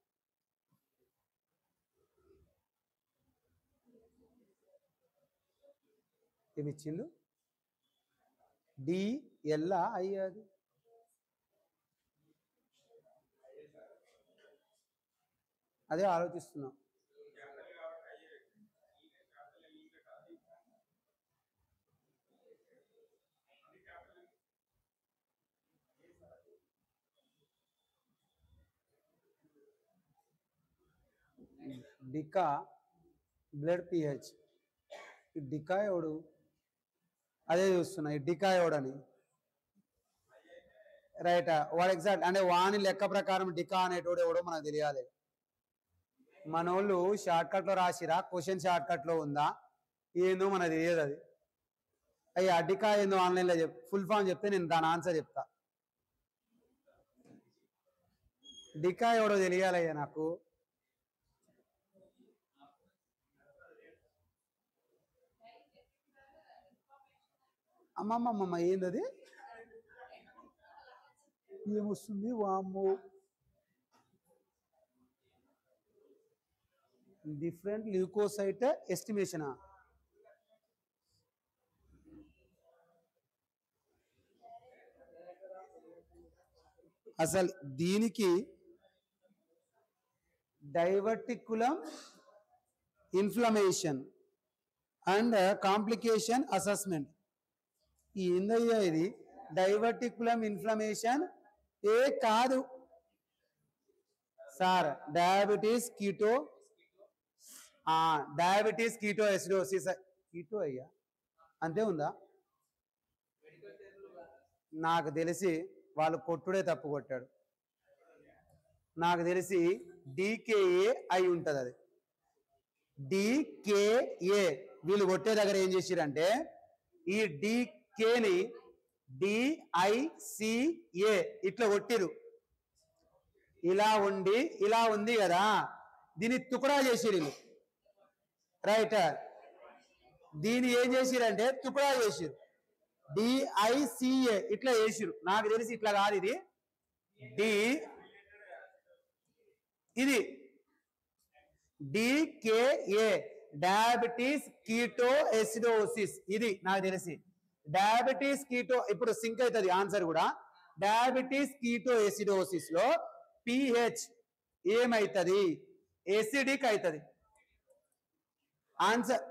ఏమి ఇచ్చిండు డిఎల్ అయ్యాది అదే ఆలోచిస్తున్నాం డికా బ్లడ్ పిహెచ్ ఈ డికా ఎవడు అదే చూస్తున్నా ఈ డికా ఎవడని రైట్ వాడు ఎగ్జాక్ట్ అంటే వాని లెక్క ప్రకారం డికా అనేటోడు ఎవడో మనకు తెలియాలి మనోళ్ళు షార్ట్ కట్ లో రాసిరా క్వశ్చన్ షార్ట్ కట్ లో ఉందా ఏందో మనకు తెలియదు అది అయ్యి అడ్డికా ఏందో ఆన్లైన్ లో చెప్ ఫుల్ ఫామ్ చెప్తే నేను దాని ఆన్సర్ చెప్తా డికా ఎవడో తెలియాలయ్యా నాకు అమ్మమ్మమ్మ ఏందది ఏమొస్తుంది వామ్మో డిఫరెంట్ ల్యూకోసైట్ ఎస్టిమేషనా అసలు దీనికి diverticulum inflammation and complication assessment ఏందయ్యా ఇది డైవర్టికులం ఇన్ఫ్లమేషన్ ఏ కాదు sir diabetes keto diabetes ketoacidosis keto అయ్యా అంతే ఉందా నాకు తెలిసి వాళ్ళు కొట్టుడే తప్పు కొట్టాడు నాకు తెలిసి డికేఏ అయి ఉంటది అది డికేఏ వీళ్ళు కొట్టే దగ్గర ఏం చేసిరంటే ఈ డికేని డిఐసిఏ ఇట్లా కొట్టిరు ఇలా ఉండి ఇలా ఉంది కదా దీన్ని తుకడా చేసిరు వీళ్ళు రైట్ దీన్ని ఏం చేసిరంటే తుకడా చేసిరు డిఐసిఏ ఇట్లా చేసిరు నాకు తెలిసి ఇట్లా కాదు ఇది డి ఇది డికేఏ డయాబెటీస్ కీటో ఎసిడోసిస్ ఇది నాకు తెలిసి డయాబెటీస్ కీటో ఇప్పుడు సింక్ అవుతుంది ఆన్సర్ కూడా డయాబెటీస్ కీటో ఎసిడోసిస్ లో పిహెచ్ ఏమైతుంది ఎసిడిక్ అవుతుంది ఆన్సర్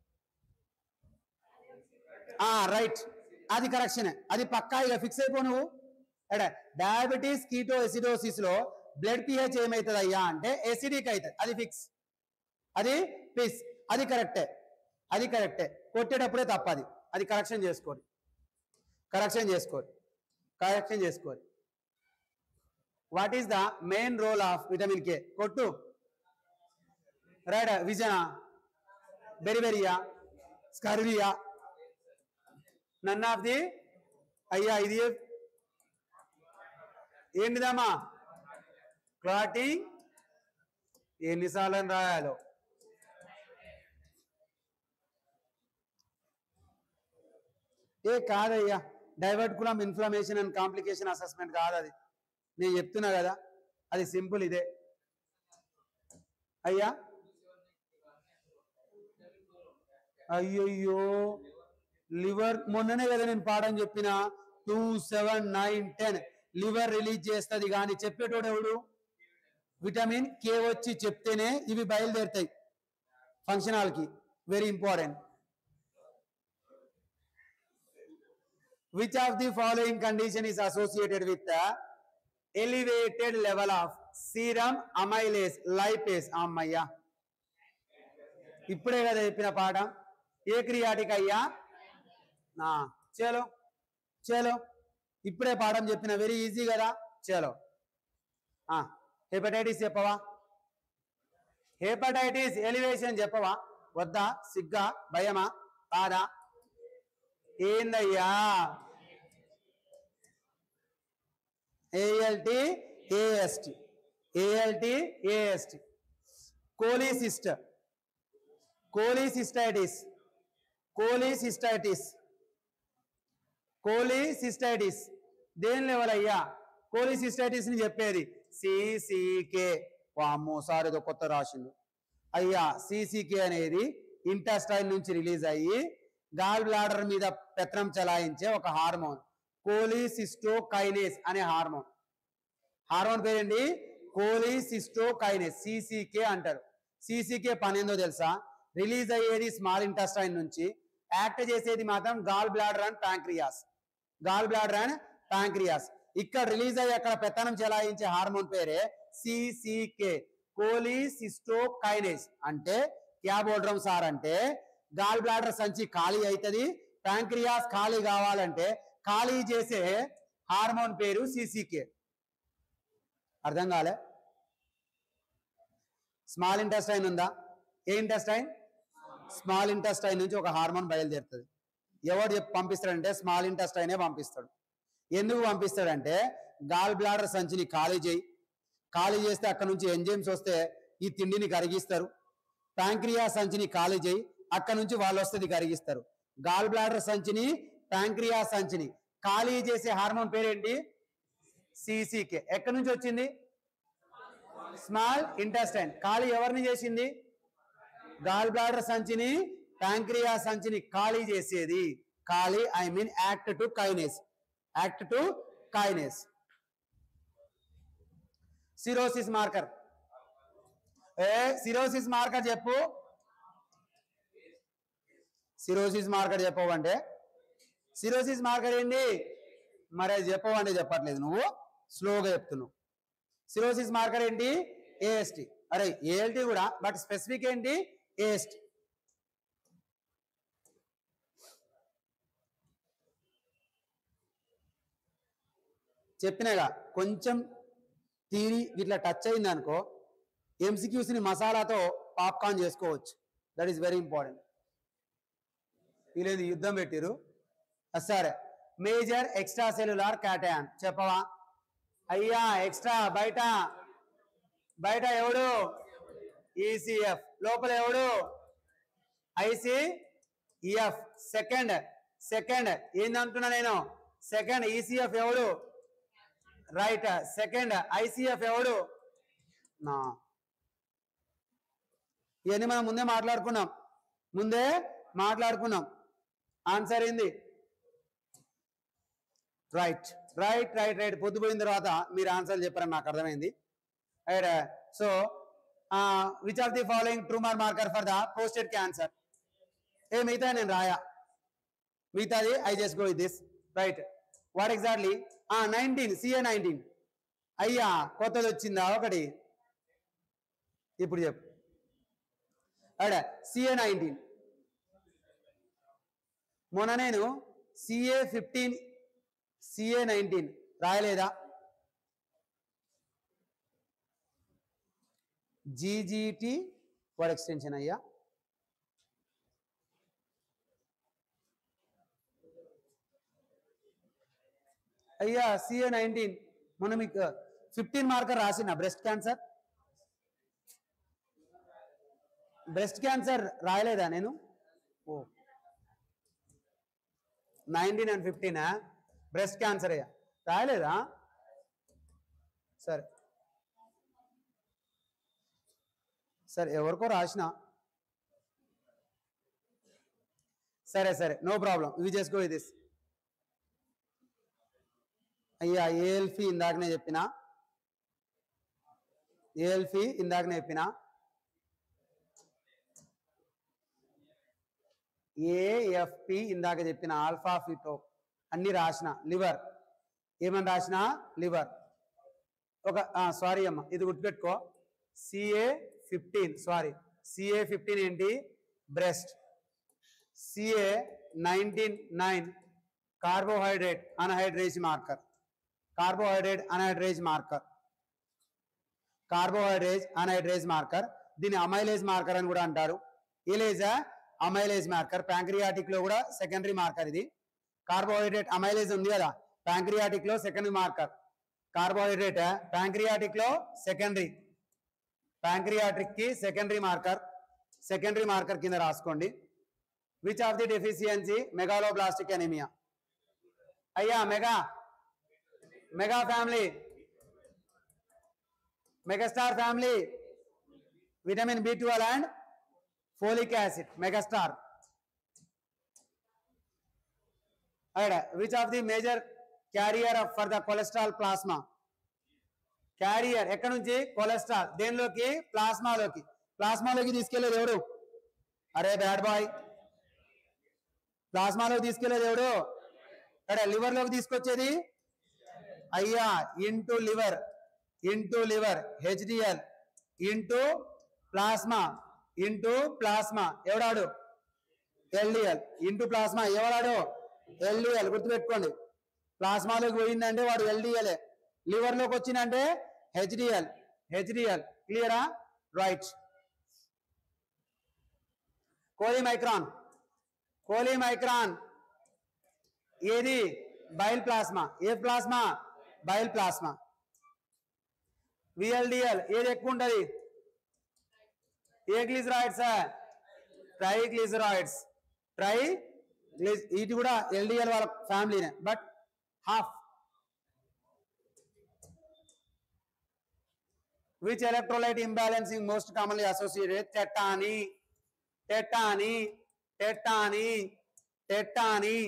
ఆ రైట్ అది కరెక్షన్ అది పక్కా ఇక ఫిక్స్ అయిపో నువ్వు ఎడ డయాబెటీస్ కీటో ఎసిడోసిస్ లో బ్లడ్ పిహెచ్ ఏమవుతుంది అయ్యా అంటే ఎసిడిక్ అవుతుంది అది ఫిక్స్ అది ప్లీజ్ అది కరెక్టే అది కరెక్టే కొట్టేటప్పుడే తప్పది అది కరెక్షన్ చేసుకోరు కరెక్షన్ చేసుకోరు కరెక్షన్ చేసుకోరు what is the main role of vitamin K కొట్టు రైట్ విజన బెరిబెరియా స్కర్వియా నన్ ఆఫ్ ది అయ్యా ఇది ఏంటిదమ్మా క్లాటింగ్ ఎన్నిసార్లు రాయాలో ఏ కాదయ్యా diverticulum inflammation and complication assessment కాదు అది నేను చెప్తున్నా కదా అది సింపుల్ ఇదే అయ్యా అయ్యయ్యో లివర్ మొన్ననే కదా నేను పాఠం చెప్పిన two seven nine ten liver release చేస్తుంది కానీ చెప్పేటోడు ఎవడు విటమిన్ కే వచ్చి చెప్తేనే ఇవి బయలుదేరుతాయి ఫంక్షన్ హాల్కి very important which of the following condition is associated with the elevated level of serum amylase lipase అమ్మయ్యా ఇప్పుడే కదా చెప్పిన పాఠం ఏ క్రియాటిక్ అయ్యా నా చలో చలో ఇప్పుడే పాఠం చెప్పిన వెరీ ఈజీ కదా చలో హెపటైటిస్ చెప్పవా హెపటైటిస్ ఎలివేషన్ చెప్పవా వద్దా సిగ్గా భయమా కాదా ఏందయ్యా ఏఎల్టి ఏఎస్టి ఏఎల్టి ఏఎస్టి కోలీసిస్టర్ కోలీసిస్టైటిస్ కోలీసిస్టైటిస్ కోలీసిస్టైటిస్ దేని లెవెల్ అయ్యా కోలీసిస్టైటిస్ ని చెప్పేది సిసికే వామ్మో సార్ ఏదో కొత్త రాసిండు అయ్యా సిసికే అనేది ఇంటెస్టైన్ నుంచి రిలీజ్ అయ్యి గాల్ బ్లాడర్ మీద పెత్తనం చలాయించే ఒక హార్మోన్ కోలీసిస్టోకైనేస్ అనే హార్మోన్ హార్మోన్ పేరేంటి కోలీసిస్టోకైనేస్ సిసికే అంటారు సిసికే పని ఏందో తెలుసా రిలీజ్ అయ్యేది స్మాల్ ఇంటెస్టైన్ నుంచి యాక్ట్ చేసేది మాత్రం gall bladder and pancreas gall bladder and pancreas ఇక్కడ రిలీజ్ అయ్యి అక్కడ పెత్తనం చెలాయించే హార్మోన్ పేరే సిసికే కోలీసిస్టోకైనేస్ అంటే క్యా బోల్డ్రమ్ సార్ అంటే గాల్ బ్లాడర్ సంచి ఖాళీ అవుతుంది ప్యాంక్రియాస్ ఖాళీ కావాలంటే ఖాళీ చేసే హార్మోన్ పేరు సిసికే అర్థం కాలే స్మాల్ ఇంటెస్టైన్ ఉందా ఏ ఇంటెస్టైన్ స్మాల్ ఇంటెస్టైన్ నుంచి ఒక హార్మోన్ బయలుదేరుతుంది ఎవడు చెప్పి పంపిస్తాడంటే స్మాల్ ఇంటెస్టైనే పంపిస్తాడు ఎందుకు పంపిస్తాడంటే గాల్ బ్లాడర్ సంచిని ఖాళీ చేయి ఖాళీ చేస్తే అక్కడ నుంచి ఎంజైమ్స్ వస్తే ఈ తిండిని కరిగిస్తారు ప్యాంక్రియా సంచిని ఖాళీ చేయి అక్కడ నుంచి వాళ్ళు వస్తుంది కరిగిస్తారు గాల్ బ్లాడర్ సంచిని ప్యాంక్రియా సంచిని ఖాళీ చేసే హార్మోన్ పేరేంటి సిసికే ఎక్కడి నుంచి వచ్చింది స్మాల్ ఇంటెస్టైన్ ఖాళీ ఎవరిని చేసింది గాల్ బ్లాడర్ సంచిని ప్యాంక్రియా సంచిని ఖాళీ చేసేది ఖాళీ I mean act to kinase act to kinase cirrhosis marker ఏ సిరోసిస్ మార్కర్ చెప్పు సిరోసిస్ మార్కర్ చెప్పవంటే సిరోసిస్ మార్కర్ ఏంటి మరి అది చెప్పవంటే చెప్పట్లేదు నువ్వు స్లోగా చెప్తున్నావు సిరోసిస్ మార్కర్ ఏంటి ఏఎస్టి అరే ఏఎల్టీ కూడా బట్ స్పెసిఫిక్ ఏంటి ఏఎస్టి చెప్పినగా కొంచెం తీరి ఇట్లా టచ్ అయింది అనుకో ఎంసీక్యూస్ని మసాలాతో పాప్కార్న్ చేసుకోవచ్చు దట్ ఈస్ వెరీ ఇంపార్టెంట్ వీళ్ళేది యుద్ధం పెట్టిరు ఆ, సరే మేజర్ ఎక్స్ట్రా సెల్యులార్ క్యాటయాన్ చెప్పవా అయ్యా ఎక్స్ట్రా బయట బయట ఎవడు ఈసీఎఫ్ లోపల ఎవడు ఐసిఎఫ్ సెకండ్ సెకండ్ ఏందంటున్నా నేను సెకండ్ ఈసీఎఫ్ ఎవడు రైట్ సెకండ్ ఐసీఎఫ్ ఎవడు నా ఇవన్నీ మనం ముందే మాట్లాడుకున్నాం ముందే మాట్లాడుకున్నాం ఆన్సర్ ఏంది రైట్ రైట్ రైట్ రైట్ పొద్దుపోయిన తర్వాత మీరు ఆన్సర్ చెప్పారని నాకు అర్థమైంది right so which of the following tumour marker for the prostate cancer ఏ మిగతా నేను రాయా మిగతాది I just go with this right what exactly nineteen CA nineteen అయ్యా కొత్తది వచ్చిందా ఒకటి ఇప్పుడు చెప్పు అడే సిఏ నైన్టీన్ మొన్న నేను సిఏ ఫిఫ్టీన్ సిఏ నైన్టీన్ రాయలేదా జీజీటీ వర్డ్ ఎక్స్టెన్షన్ అయ్యా అయ్యా సిఏ నైన్టీన్ మొన్న మీకు ఫిఫ్టీన్ మార్కర్ రాసిన బ్రెస్ట్ క్యాన్సర్ బ్రెస్ట్ క్యాన్సర్ రాయలేదా నేను ఓ నైన్టీన్ అండ్ ఫిఫ్టీనా బ్రెస్ట్ క్యాన్సర్ అయ్యా రాయలేదా సరే సరే ఎవరికో రాసిన సరే సరే నో ప్రాబ్లం ఇవి చేసుకో ఇది అయ్యా ఏఎల్ఫీ ఇందాకనే చెప్పిన ఏఎల్ఫీ ఇందాకనే చెప్పిన ఏఎఫ్పి ఇందాక చెప్పిన ఆల్ఫా ఫిటో అన్ని రాసిన లివర్ ఏమని రాసిన లివర్ ఒక సారీ అమ్మ ఇది గుర్తుపెట్టుకో CA fifteen sorry CA fifteen ఏంటి breast CA nineteen nine carbohydrate anhydrase marker carbohydrate anhydrase marker carbohydrase anhydrase marker దీన్ని అమైలేజ్ మార్కర్ అని కూడా అంటారు ఇలేజా అమైలేజ్ మార్కర్ ప్యాంక్రియాటిక్ లో కూడా సెకండరీ మార్కర్ ఇది కార్బోహైడ్రేట్ అమైలేజ్ ఉంది కదా ప్యాంక్రియాటిక్ లో సెకండరీ మార్కర్ కార్బోహైడ్రేట్ ప్యాంక్రియాటిక్ లో సెకండరీ ప్యాంక్రియాటిక్ కి సెకండరీ మార్కర్ సెకండరీ మార్కర్ కింద రాసుకోండి which of the deficiency megaloblastic anaemia అయ్యా mega mega family megastar family vitamin B twelve and folic acid megastar which of the major carrier for the cholesterol plasma carrier ఎక్కడ నుంచి cholesterol దేనిలోకి ప్లాస్మాలోకి ప్లాస్మాలోకి తీసుకెళ్లేది ఎవడు అరే bad boy ప్లాస్మాలోకి తీసుకెళ్లేది ఎవడు అక్కడ liver లోకి తీసుకొచ్చేది అయ్యా into liver into liver HDL into plasma into plasma ఎవడాడు ఎల్డిఎల్ ఇంటూ ప్లాస్మా ఎవడాడు ఎల్డిఎల్ గుర్తుపెట్టుకోండి ప్లాస్మాలోకి పోయిందంటే వాడు ఎల్డిఎల్ లివర్ లోకి వచ్చిందంటే హెచ్డిఎల్ హెచ్డిఎల్ క్లియరా right chylomicron chylomicron ఏది బైల్ ప్లాస్మా ఏ ప్లాస్మా బైల్ ప్లాస్మా విఎల్డిఎల్ ఏది ఎక్కువ ఉంటది ఏ గ్లిజరాయిడ్స్ ట్రై గ్లిజరాయిడ్స్ ట్రై ఇది కూడా ఎల్డిఎల్ వాళ్ళ ఫ్యామిలీనే but half which electrolyte imbalancing most commonly associated with tetani tetani tetani tetani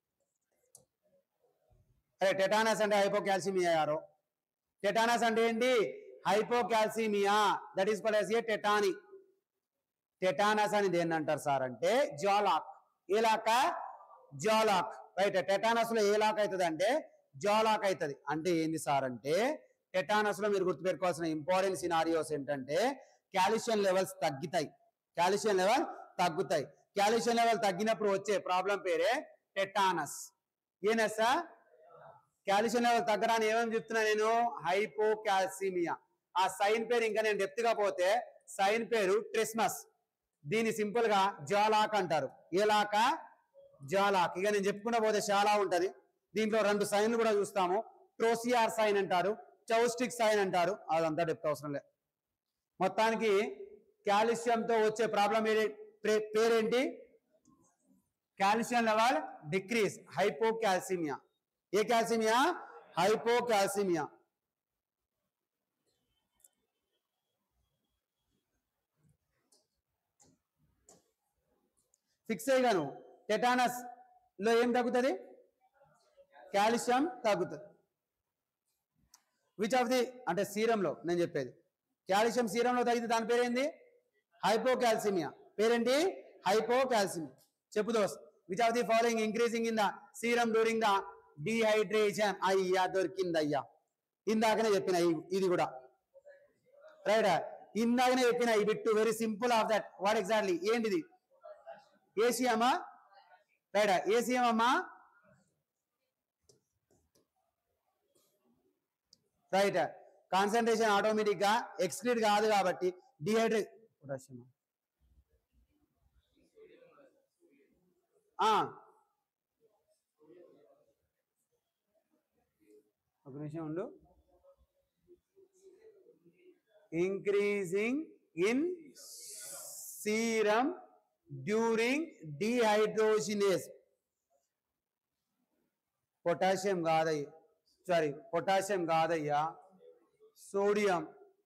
అరే టెటానస్ అంటే హైపోకాల్సిమియా యారో టెటానస్ అంటే ఏంటి hypocalcaemia that is called a tetany tetanus అని దేన్ని అంటారు సార్ అంటే జాలాక్ ఏ లాక జాలాక్ రైట్ టెటానస్ లో ఏ లాక్ అవుతుంది అంటే జాలాక్ అవుతుంది అంటే ఏంది సార్ అంటే టెటానస్ లో మీరు గుర్తుపెట్టుకోవాల్సిన ఇంపార్టెంట్ సినారియోస్ ఏంటంటే కాల్షియం లెవెల్స్ తగ్గుతాయి కాల్షియం లెవెల్ తగ్గుతాయి కాల్షియం లెవెల్ తగ్గినప్పుడు వచ్చే ప్రాబ్లం పేరే టెటానస్ ఏనసా కాల్షియం లెవెల్ తగ్గడాన్ని ఏమేమి చెప్తున్నా నేను హైపోకాల్సిమియా ఆ సైన్ పేరు ఇంకా నేను డెప్త్ గా పోతే సైన్ పేరు ట్రిస్మస్ దీన్ని సింపుల్ గా జాలాక్ అంటారు ఏలాక జాలాక్ ఇక నేను చెప్పుకుంటా పోతే చాలా ఉంటది దీంట్లో రెండు సైన్లు కూడా చూస్తాము ట్రోసియార్ సైన్ అంటారు చౌస్టిక్ సైన్ అంటారు అదంతా డెప్త్ అవసరం లేదు మొత్తానికి కాల్షియంతో వచ్చే ప్రాబ్లం పేరేంటి కాల్షియం లెవెల్ డిక్రీజ్ హైపోకాల్సిమియా ఏ కాల్సిమియా హైపోకాల్సిమియా ఫిక్స్ అయ్యాను టెటానస్ లో ఏం తగ్గుతుంది కాల్షియం తగ్గుతుంది విచ్ ఆఫ్ ది అంటే సీరంలో నేను చెప్పేది కాల్షియం సీరంలో తగ్గితే దాని పేరేంది హైపోకాల్సిమియా పేరేంటి హైపోకాల్సిమియా చెప్పు those which of the following increasing in the serum during the dehydration అయ్యా దొరికింది అయ్యా ఇందాకనే చెప్పిన ఈ- ఇది కూడా రైట్ ఇందాకనే చెప్పిన ఈ bit very simple of that what exactly ఏంటిది ఏసీఎమా రైట్ ఏసీఎం అమ్మా రైట్ కాన్సన్ట్రేషన్ ఆటోమేటిక్ గా ఎక్స్క్రీడ్ కాదు కాబట్టి డిహైడ్రే పొటాషియం ఒక నిమిషం ఉండు increasing in serum during dehydrogenase potassium కాదయ్య సారీ పొటాషియం కాదయ్యా సోడియం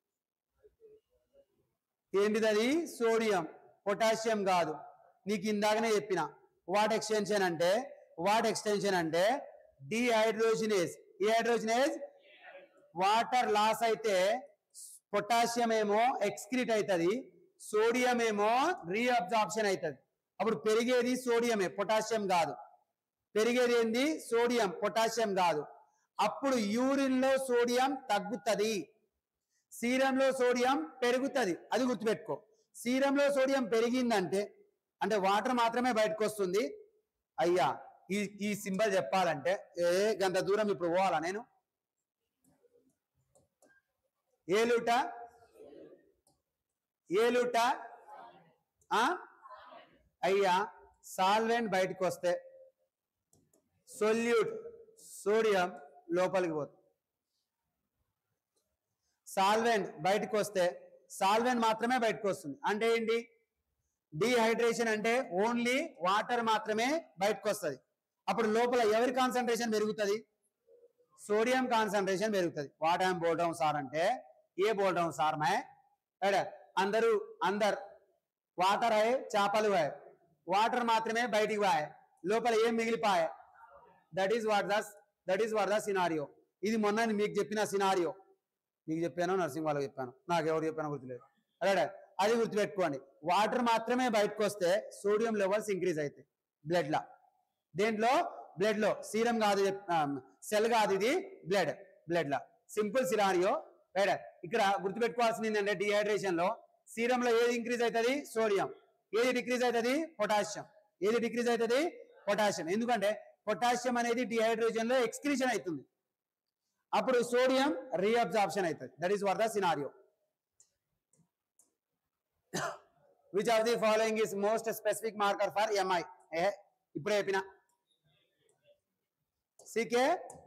ఏంటిది అది సోడియం పొటాషియం కాదు నీకు ఇందాకనే చెప్పిన వాట్ ఎక్స్టెన్షన్ అంటే వాట్ ఎక్స్టెన్షన్ అంటే డిహైడ్రోజినేస్ ఏ హైడ్రోజినేస్ వాటర్ లాస్ అయితే పొటాషియం ఏమో ఎక్స్క్రీట్ అవుతుంది సోడియం ఏమో రీఅబ్జార్ప్షన్ అవుతుంది అప్పుడు పెరిగేది సోడియమే పొటాషియం కాదు పెరిగేది ఏంది సోడియం పొటాషియం కాదు అప్పుడు యూరిన్ లో సోడియం తగ్గుతుంది సీరంలో సోడియం పెరుగుతుంది అది గుర్తుపెట్టుకో సీరంలో సోడియం పెరిగిందంటే అంటే వాటర్ మాత్రమే బయటకు వస్తుంది అయ్యా ఈ ఈ సింబల్ చెప్పాలంటే ఏ గంట దూరం ఇప్పుడు పోవాలా నేను ఏలుట ఏలుట ఆ? అయ్యా సాల్వెంట్ బయటకు వస్తే సొల్యూట్ సోడియం లోపలికి పోతుంది సాల్వెంట్ బయటకు వస్తే సాల్వెంట్ మాత్రమే బయటకు వస్తుంది అంటే ఏంటి డిహైడ్రేషన్ అంటే ఓన్లీ వాటర్ మాత్రమే బయటకు వస్తుంది అప్పుడు లోపల ఎవరి కాన్సన్ట్రేషన్ పెరుగుతుంది సోడియం కాన్సన్ట్రేషన్ పెరుగుతుంది what I'm bowl down sir అంటే ఏ బోల్ డౌన్ సార్ మే ఎడ అందరూ అందరు వాటర్ అయ్యే చేపలు అయ్యే వాటర్ మాత్రమే బయటికి పోయాయి లోపల ఏం మిగిలిపోయాయి that is what the that is what the scenario ఇది మొన్న మీకు చెప్పిన సినారియో మీకు చెప్పాను నర్సింగ్ వాళ్ళకి చెప్పాను నాకు ఎవరు చెప్పానో గుర్తులేదు అదే అది గుర్తుపెట్టుకోండి వాటర్ మాత్రమే బయటకు వస్తే సోడియం లెవెల్స్ ఇంక్రీజ్ అవుతాయి బ్లడ్ లా దేంట్లో బ్లడ్ లో సీరం కాదు సెల్ కాదు ఇది బ్లడ్ బ్లడ్ లా సింపుల్ సినారియో రైట్ ఇక్కడ గుర్తుపెట్టుకోవాల్సింది ఏంటంటే డిహైడ్రేషన్ లో సీరంలో ఏది ఇంక్రీజ్ అవుతుంది సోడియం ఏది డిక్రీజ్ అవుతుంది పొటాషియం ఏది డిక్రీజ్ అవుతుంది పొటాషియం ఎందుకంటే పొటాషియం అనేది డిహైడ్రేషన్ లో ఎక్స్క్రీషన్ అవుతుంది అప్పుడు సోడియం రీఅబ్జార్ప్షన్ అవుతుంది that is where the scenario which of the following is most specific marker for MI ఏ ఇప్పుడే చెప్పిన సికే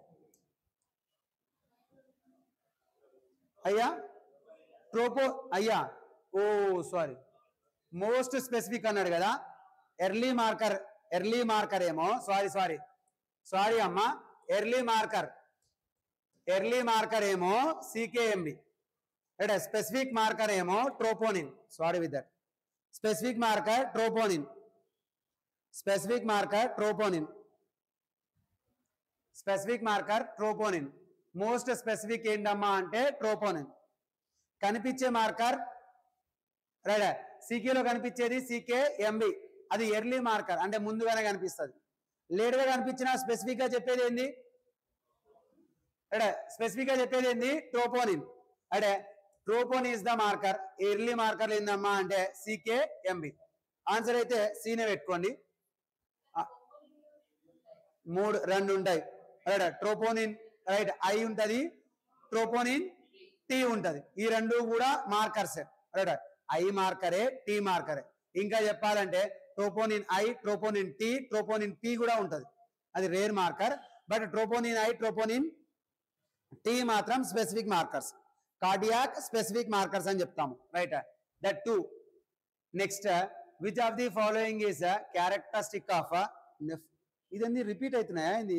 అయ్యా ట్రోపో అయ్యా ఓ సారీ మోస్ట్ స్పెసిఫిక్ అన్నాడు కదా ఎర్లీ మార్కర్ ఎర్లీ మార్కర్ ఏమో సారీ సారీ సారీ అమ్మా ఎర్లీ మార్కర్ ఎర్లీ మార్కర్ ఏమో సికేఎంబి అంటే స్పెసిఫిక్ మార్కర్ ఏమో troponin sorry with that specific marker troponin specific marker troponin specific marker troponin most specific ఏంటమ్మా అంటే troponin కనిపించే మార్కర్ రైట్ సీకేలో కనిపించేది సీకే ఎంబి అది ఎర్లీ మార్కర్ అంటే ముందుగానే కనిపిస్తుంది లేట్ గా కనిపించిన స్పెసిఫిక్ గా చెప్పేది ఏంది అంటే స్పెసిఫిక్ గా చెప్పేది ఏంది ట్రోపోనిన్ అంటే troponin is the marker early marker ఏందమ్మా అంటే సీకే ఎంబి ఆన్సర్ అయితే సీనే పెట్టుకోండి ఆ, మూడు రెండు ఉంటాయి రైట్ ట్రోపోనిన్ రైట్ ఐ ఉంటది ట్రోపోనిన్ టీ ఉంటది ఈ రెండు కూడా మార్కర్స్ రైట్ ఐ మార్కరే టీ మార్కరే ఇంకా చెప్పాలంటే troponin I troponin T troponin P కూడా ఉంటది అది rare marker but troponin I troponin T మాత్రం specific markers cardiac specific markers అని చెప్తాము right that too next which of the following is characteristic of ఇదన్నీ రిపీట్ అవుతున్నాయా ఇది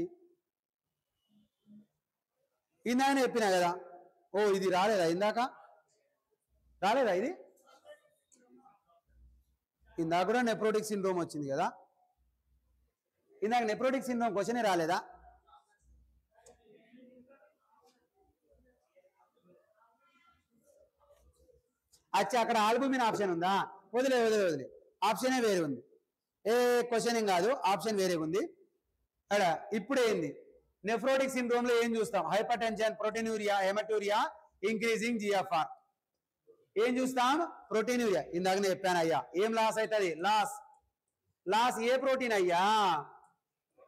ఇందాక చెప్పినా కదా ఓ ఇది రాలేదా ఇందాక రాలేదా ఇది ఇందాక కూడా నెప్రోటిక్ సిండ్రోమ్ వచ్చింది కదా ఇందాక నెప్రోటిక్ సిండ్రోమ్ క్వశ్చనే రాలేదా అచ్చా అక్కడ ఆల్బుమిన్ ఆప్షన్ ఉందా వదిలే వదిలే వదిలే ఆప్షనే వేరే ఉంది ఏ క్వశ్చన్ ఏం కాదు ఆప్షన్ వేరే ఉంది అక్కడ ఇప్పుడు ఏంది నెఫ్రోటిక్ సిండ్రోమ్ లో ఏం చూస్తాం hypertension proteinuria haematuria increasing GFR ఏం చూస్తాం ప్రోటీన్యూరియా ఇందాకనే చెప్పాను అయ్యా ఏం లాస్ అవుతుంది లాస్ లాస్ ఏ ప్రోటీన్ అయ్యా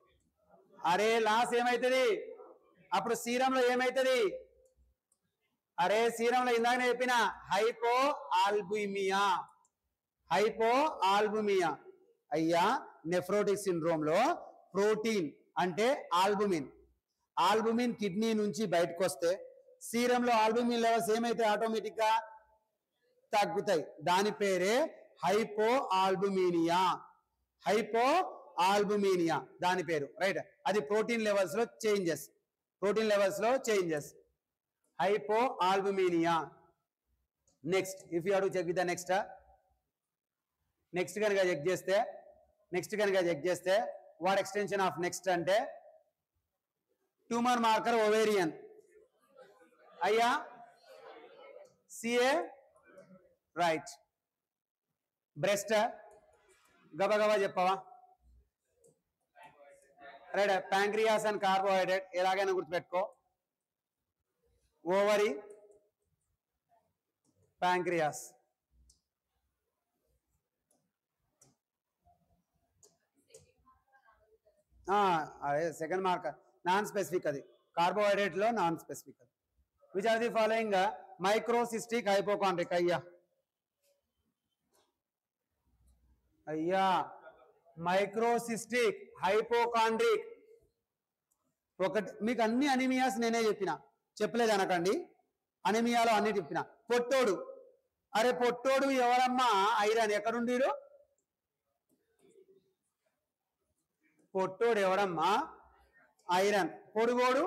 అరే లాస్ ఏమైతుంది అప్పుడు సీరంలో ఏమైతుంది అరే సీరంలో ఇందాక చెప్పిన హైపో ఆల్బుమియా హైపో ఆల్బుమియా అయ్యా నెఫ్రోటిక్ సిండ్రోమ్ లో ప్రోటీన్ అంటే ఆల్బుమిన్ ఆల్బుమిన్ కిడ్నీ నుంచి బయటకు వస్తే సీరంలో ఆల్బుమిన్ లెవెల్స్ ఏమైతే ఆటోమేటిక్ గా తగ్గుతాయి దాని పేరే హైపో ఆల్బుమినియా హైపో ఆల్బుమినియా దాని పేరు రైట్ అది ప్రోటీన్ లెవెల్స్ లో చేంజెస్ ప్రోటీన్ లెవెల్స్ లో changes hypoalbuminemia next if you to check with the next next కనుక చెక్ చేస్తే నెక్స్ట్ కనుక చెక్ చేస్తే వాట్ ఎక్స్టెన్షన్ ఆఫ్ నెక్స్ట్ అంటే ట్యూమర్ మార్కర్ ఓవేరియన్ అయ్యా సిఏ రైట్ బ్రెస్ట్ గబగబా చెప్పవా రైట్ ప్యాంక్రియాస్ అండ్ కార్బోహైడ్రేట్ ఎలాగైనా గుర్తుపెట్టుకో ఓవరీ ప్యాంక్రియాస్ అదే సెకండ్ మార్క్ నాన్ స్పెసిఫిక్ అది కార్బోహైడ్రేట్ లో నాన్ స్పెసిఫిక్ అది which are the following microcystic హైపోకాండ్రిక్ అయ్యా అయ్యా మైక్రోసిస్టిక్ హైపోకాండ్రిక్ ఒకటి మీకు అన్ని అనిమియాస్ నేనే చెప్పిన చెప్పలేదు అనకండి అనిమియాలో అన్ని చెప్పిన పొట్టోడు అరే పొట్టోడు ఎవరమ్మా ఐరన్ ఎక్కడుండీరు పొట్టోడు ఎవరమ్మా ఐరన్ పొడుగోడు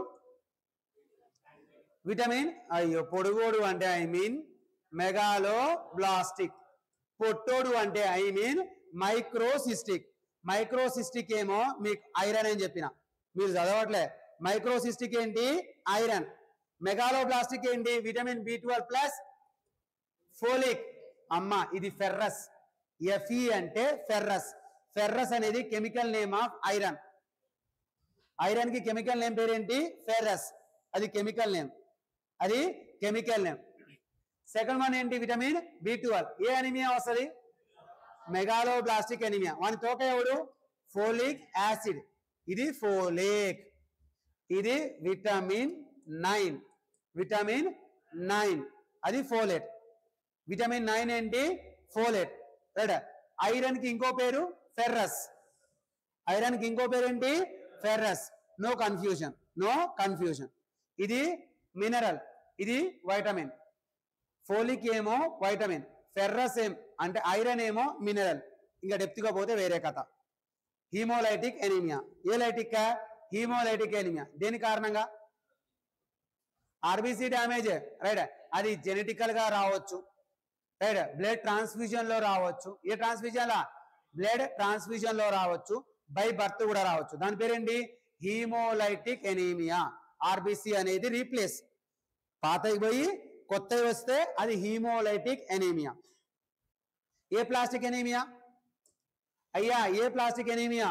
విటమిన్ అయ్యో పొడుగోడు అంటే ఐ మీన్ మెగాలో బ్లాస్టిక్ పొట్టోడు అంటే ఐ మీన్ మైక్రోసిస్టిక్ మైక్రోసిస్టిక్ ఏమో మీకు ఐరన్ అని చెప్పిన మీరు చదవట్లే మైక్రోసిస్టిక్ ఏంటి ఐరన్ మెగాలో బ్లాస్టిక్ ఏంటి vitamin B twelve plus folic అమ్మ ఇది ఫెర్రస్ ఎఫ్ఈ అంటే ఫెర్రస్ ఫెర్రస్ అనేది chemical name of iron iron కి కెమికల్ నేమ్ పేరేంటి ఫెర్రస్ అది కెమికల్ నేమ్ అది కెమికల్ నేమ్ సెకండ్ వన్ ఏంటి విటమిన్ బి ట్వెల్వ్ ఏ అనిమియా వస్తుంది మెగాలో ప్లాస్టిక్ ఎనిమియా వాని తోక ఎవడు ఫోలిక్ యాసిడ్ ఇది ఫోలేక్ ఇది విటమిన్ నైన్ విటమిన్ నైన్ అది ఫోలేట్ విటమిన్ నైన్ ఏంటి ఫోలేట్ రైట్ ఐరన్ కి ఇంకో పేరు ఫెర్రస్ ఐరన్ కి ఇంకో పేరు ఏంటి ferrous no confusion no confusion ఇది మినరల్ ఇది వైటమిన్ ఫోలిక్ ఏమో వైటమిన్ ఫెర్రస్ ఏం అంటే ఐరన్ ఏమో మినరల్ ఇంకా డెప్త్ గా పోతే వేరే కథ హీమోలైటిక్ ఎనీమియా ఏ లైటిక్ హీమోలైటిక్ ఎనీమియా దేని కారణంగా ఆర్బీసీ డ్యామేజ్ రైట్ అది జెనెటికల్ గా రావచ్చు రైట్ బ్లడ్ ట్రాన్స్ఫ్యూజన్ లో రావచ్చు ఏ ట్రాన్స్ఫ్యూజన్ లా బ్లడ్ ట్రాన్స్ఫ్యూజన్ లో రావచ్చు బై బర్త్ కూడా రావచ్చు దాని పేరేంటి హీమోలైటిక్ ఎనీమియా ఆర్బీసీ అనేది రీప్లేస్ పాతకి పోయి కొత్తవి వస్తే అది haemolytic anaemia aplastic anaemia అయ్యా ఏ ప్లాస్టిక్ ఎనీమియా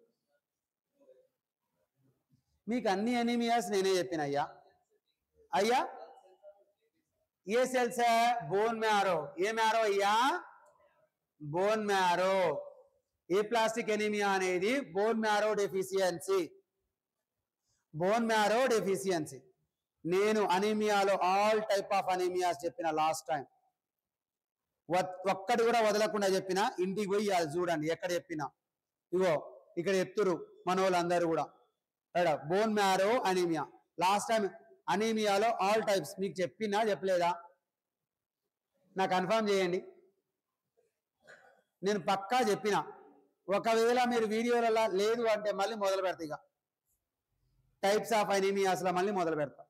మీకు అన్ని ఎనీమియాస్ నేనే చెప్పిన అయ్యా అయ్యా ఏ సెల్స్ బోన్ మ్యారో ఏ మ్యారో అయ్యా bone marrow aplastic anaemia అనేది bone marrow deficiency bone marrow deficiency నేను అనీమియాలో ఆల్ టైప్ ఆఫ్ అనీమియాస్ చెప్పిన లాస్ట్ టైం ఒక్కటి కూడా వదలకుండా చెప్పిన ఇంటికి పోయి అది చూడండి ఎక్కడ చెప్పినా ఇగో ఇక్కడ ఎత్తురు మన వాళ్ళందరూ కూడా bone marrow anaemia last time అనీమియాలో ఆల్ టైప్స్ మీకు చెప్పినా చెప్పలేదా నా కన్ఫర్మ్ చేయండి నేను పక్కా చెప్పిన ఒకవేళ మీరు వీడియోలలో లేదు అంటే మళ్ళీ మొదలు పెడతా ఇక టైప్స్ ఆఫ్ అనీమియాస్లో మళ్ళీ మొదలు పెడతా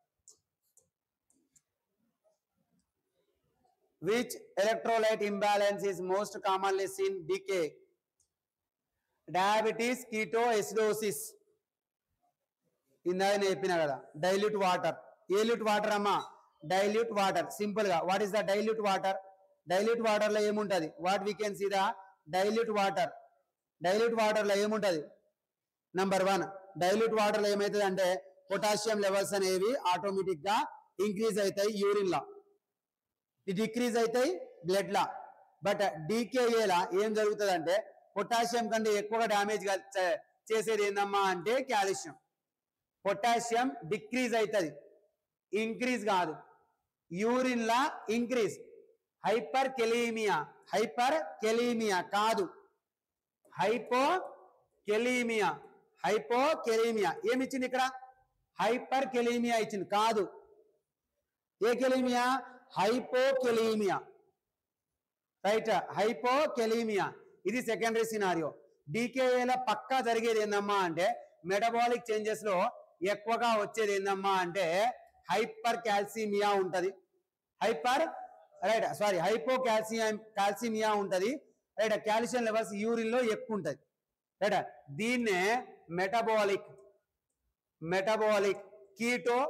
which electrolyte imbalance is most commonly seen decay diabetes ketoacidosis ఇందాక నేను చెప్పిన కదా డైల్యూట్ వాటర్ ఏల్యూట్ వాటర్ అమ్మా డైల్యూట్ వాటర్ సింపుల్ గా what is the dilute water dilute water లో ఏముంటది what we can see the dilute water dilute water లో ఏముంటది నంబర్ వన్ డైల్యూట్ వాటర్ లో ఏమైతుంది అంటే పొటాషియం లెవెల్స్ అనేవి ఆటోమేటిక్ గా ఇంక్రీజ్ అవుతాయి యూరిన్ లో డిక్రీజ్ అవుతాయి బ్లడ్ లా బట్ డీకేఏలా ఏం జరుగుతుంది అంటే పొటాషియం కంటే ఎక్కువగా డ్యామేజ్ చేసేది ఏందమ్మా అంటే కాల్షియం పొటాషియం డిక్రీజ్ అవుతుంది ఇంక్రీజ్ కాదు యూరిన్ లా increase hyperkalaemia hyperkalaemia కాదు హైపో కెలీమియా హైపో కెలీమియా ఏమి ఇచ్చింది ఇక్కడ హైపర్ కెలీమియా ఇచ్చింది కాదు ఏ kalaemia hypokalaemia right hypokalaemia ఇది సెకండరీ సినారియో డికేఏల పక్కా జరిగేది ఏందమ్మా అంటే మెటబాలిక్ చేంజెస్ లో ఎక్కువగా వచ్చేది ఏందమ్మా అంటే హైపర్ కాల్సిమియా ఉంటది hyper right sorry hypo calcium calcaemia ఉంటది రైట్ కాల్షియం లెవెల్స్ యూరిన్ లో ఎక్కువ ఉంటది రైట్ దీన్నే మెటబాలిక్ మెటబాలిక్ కీటో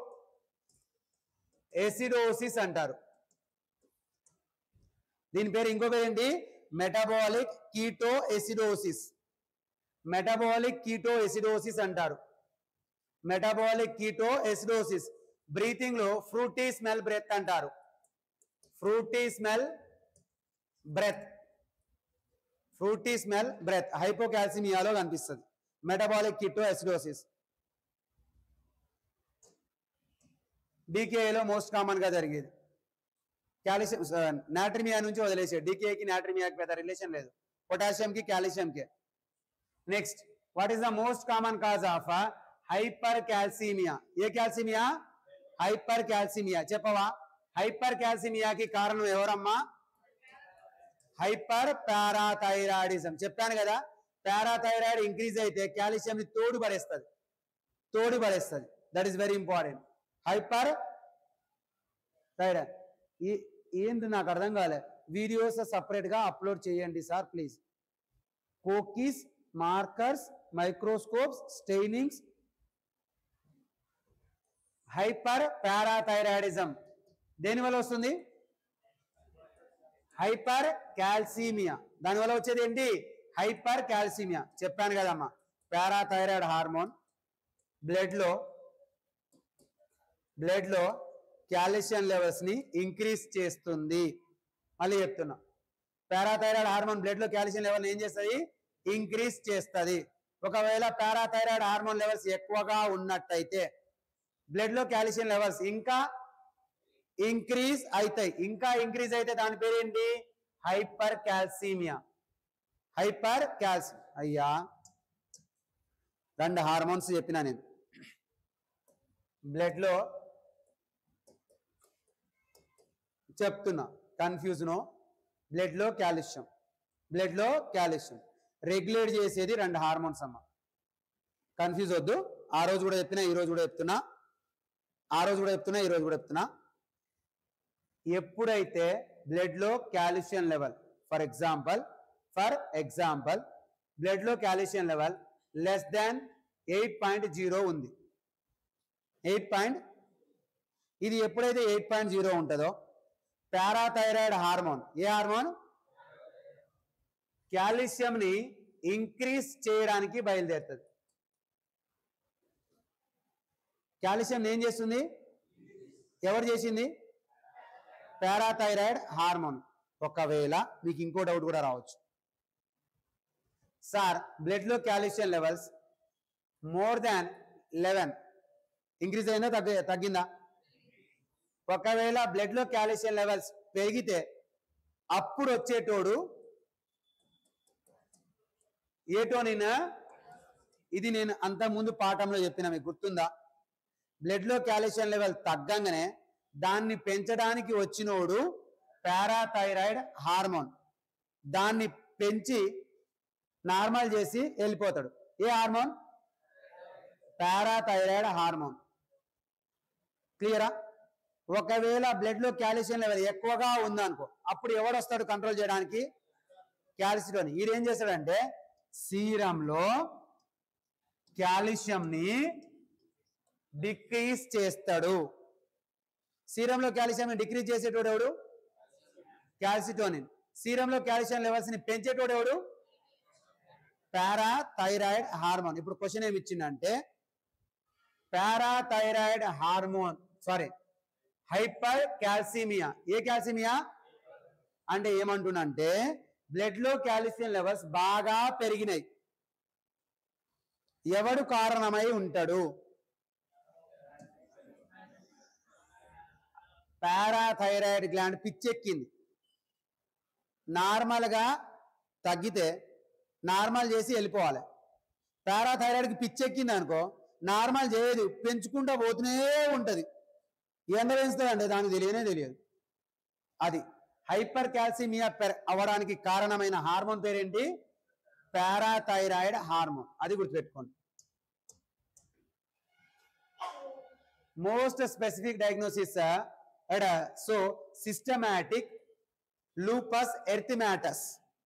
ఎసిడోసిస్ అంటారు దీని పేరు ఇంకొక ఏంటి metabolic keto acidosis metabolic keto acidosis అంటారు మెటబాలిక్ కీటో ఎసిడోసిస్ బ్రీతింగ్ లో ఫ్రూటీ స్మెల్ బ్రెత్ అంటారు fruity smell breath fruity smell breath హైపోకాల్సిమియాలో కనిపిస్తుంది మెటబాలిక్ కిటో ఎసిడోసిస్ డీకేఏలో మోస్ట్ కామన్ గా జరిగేది కాల్షియం నాట్రిమియా నుంచి వదిలేసాడు డీకేకి నాట్రిమియాకి పెద్ద రిలేషన్ లేదు పొటాషియం కి కాల్షియం కి next what is the most common cause of hypercalcaemia ఏ కాల్సిమియా హైపర్ కాల్సిమియా చెప్పవా హైపర్ కాల్సిమియాకి కారణం ఎవరమ్మా హైపర్ పారాథైరాయిడిజం చెప్పాను కదా పారాథైరాయిడ్ ఇంక్రీజ్ అయితే కాల్షియం ని తోడు పడేస్తుంది తోడు పడేస్తుంది that is very important hyperthyroid ఈ- ఏంది నాకు అర్థం కాలే వీడియోస్ సపరేట్ గా అప్లోడ్ చేయండి sir please cocci markers microscopes stainings hyperparathyroidism దేని వల్ల వస్తుంది హైపర్ కాల్సీమియా దానివల్ల వచ్చేది ఏంటి హైపర్ కాల్సీమియా చెప్పాను కదమ్మా పారాథైరాయిడ్ హార్మోన్ బ్లడ్ లో బ్లడ్ లో కాల్షియం లెవెల్స్ ని ఇంక్రీజ్ చేస్తుంది మళ్ళీ చెప్తున్నా పారాథైరాయిడ్ హార్మోన్ బ్లడ్ లో కాల్షియం లెవెల్ ఏం చేస్తుంది ఇంక్రీజ్ చేస్తుంది ఒకవేళ పారాథైరాయిడ్ హార్మోన్ లెవెల్స్ ఎక్కువగా ఉన్నట్టయితే బ్లడ్ లో కాల్షియం లెవెల్స్ ఇంకా ఇంక్రీజ్ అవుతాయి ఇంకా ఇంక్రీజ్ అయితే దాని పేరు ఏంటి హైపర్ కాల్సీమియా హైపర్ కాల్సి అయ్యా రెండు హార్మోన్స్ చెప్పినా నేను బ్లడ్ లో చెప్తున్నా కన్ఫ్యూజ్ నో బ్లడ్ లో కాల్షియం బ్లడ్ లో కాల్షియం రెగ్యులేట్ చేసేది రెండు హార్మోన్స్ అమ్మ కన్ఫ్యూజ్ వద్దు ఆ రోజు కూడా చెప్తున్నా ఈ రోజు కూడా చెప్తున్నా ఆ రోజు కూడా చెప్తున్నా ఈ రోజు కూడా చెప్తున్నా ఎప్పుడైతే బ్లడ్ లో calcium level for example for example blood లో calcium level less than eight point zero ఉంది ఎయిట్ పాయింట్ ఇది ఎప్పుడైతే ఎయిట్ పాయింట్ జీరో ఉంటుందో పారాథైరాయిడ్ హార్మోన్ ఏ హార్మోన్ కాల్షియం ని ఇంక్రీజ్ చేయడానికి బయలుదేరుతుంది కాల్షియం ఏం చేస్తుంది ఎవరు చేసింది పారాథైరాయిడ్ హార్మోన్ ఒకవేళ మీకు ఇంకో డౌట్ కూడా రావచ్చు సార్ బ్లడ్ లో calcium levels more than eleven increase అయిందా తగ్గ తగ్గిందా ఒకవేళ బ్లడ్ లో కాల్షియం లెవెల్స్ పెరిగితే అప్పుడు వచ్చేటోడు ఏటోనినా ఇది నేను అంత ముందు పాఠంలో చెప్పిన మీకు గుర్తుందా బ్లడ్ లో కాల్షియం లెవెల్ తగ్గంగానే దాన్ని పెంచడానికి వచ్చినోడు పారాథైరాయిడ్ హార్మోన్ దాన్ని పెంచి నార్మల్ చేసి వెళ్ళిపోతాడు ఏ హార్మోన్ పారాథైరాయిడ్ హార్మోన్ క్లియరా ఒకవేళ బ్లడ్ లో కాల్షియం లెవెల్ ఎక్కువగా ఉందనుకో అప్పుడు ఎవడు వస్తాడు కంట్రోల్ చేయడానికి కాల్షియం ఈడు ఏం చేస్తాడంటే సీరంలో కాల్షియం ని డిక్రీజ్ చేస్తాడు సీరంలో కాల్షియం డిక్రీజ్ చేసేటోడు ఎవడు క్యాల్సిటోనిన్ సీరంలో కాల్షియం లెవెల్స్ ని పెంచేటోడు ఎవడు పారాథైరాయిడ్ హార్మోన్ ఇప్పుడు క్వశ్చన్ ఏమి ఇచ్చిందంటే parathyroid hormone sorry hypercalcaemia ఏ కాల్సిమియా అంటే ఏమంటున్నంటే బ్లడ్ లో కాల్షియం లెవెల్స్ బాగా పెరిగినాయి ఎవడు కారణమై ఉంటాడు పారాథైరాయిడ్ గ్లాండ్ పిచ్చెక్కింది నార్మల్గా తగ్గితే నార్మల్ చేసి వెళ్ళిపోవాలి పారాథైరాయిడ్కి పిచ్చెక్కింది అనుకో నార్మల్ చేయదు పెంచుకుంటూ పోతూనే ఉంటుంది ఎంత పెంచుతుందండి దానికి తెలియనే తెలియదు అది హైపర్ క్యాల్సిమియా పెర్ అవ్వడానికి కారణమైన హార్మోన్ పేరేంటి పారాథైరాయిడ్ హార్మోన్ అది గుర్తుపెట్టుకోండి most specific diagnosis so systematic lupus erythematosus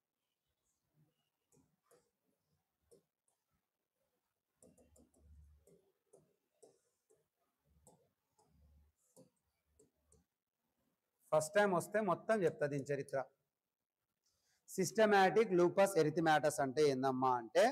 first time వస్తే మొత్తం చెప్తా దీని చరిత్ర సిస్టమాటిక్ లూపస్ ఎరిథిమాటస్ అంటే ఏందమ్మా అంటే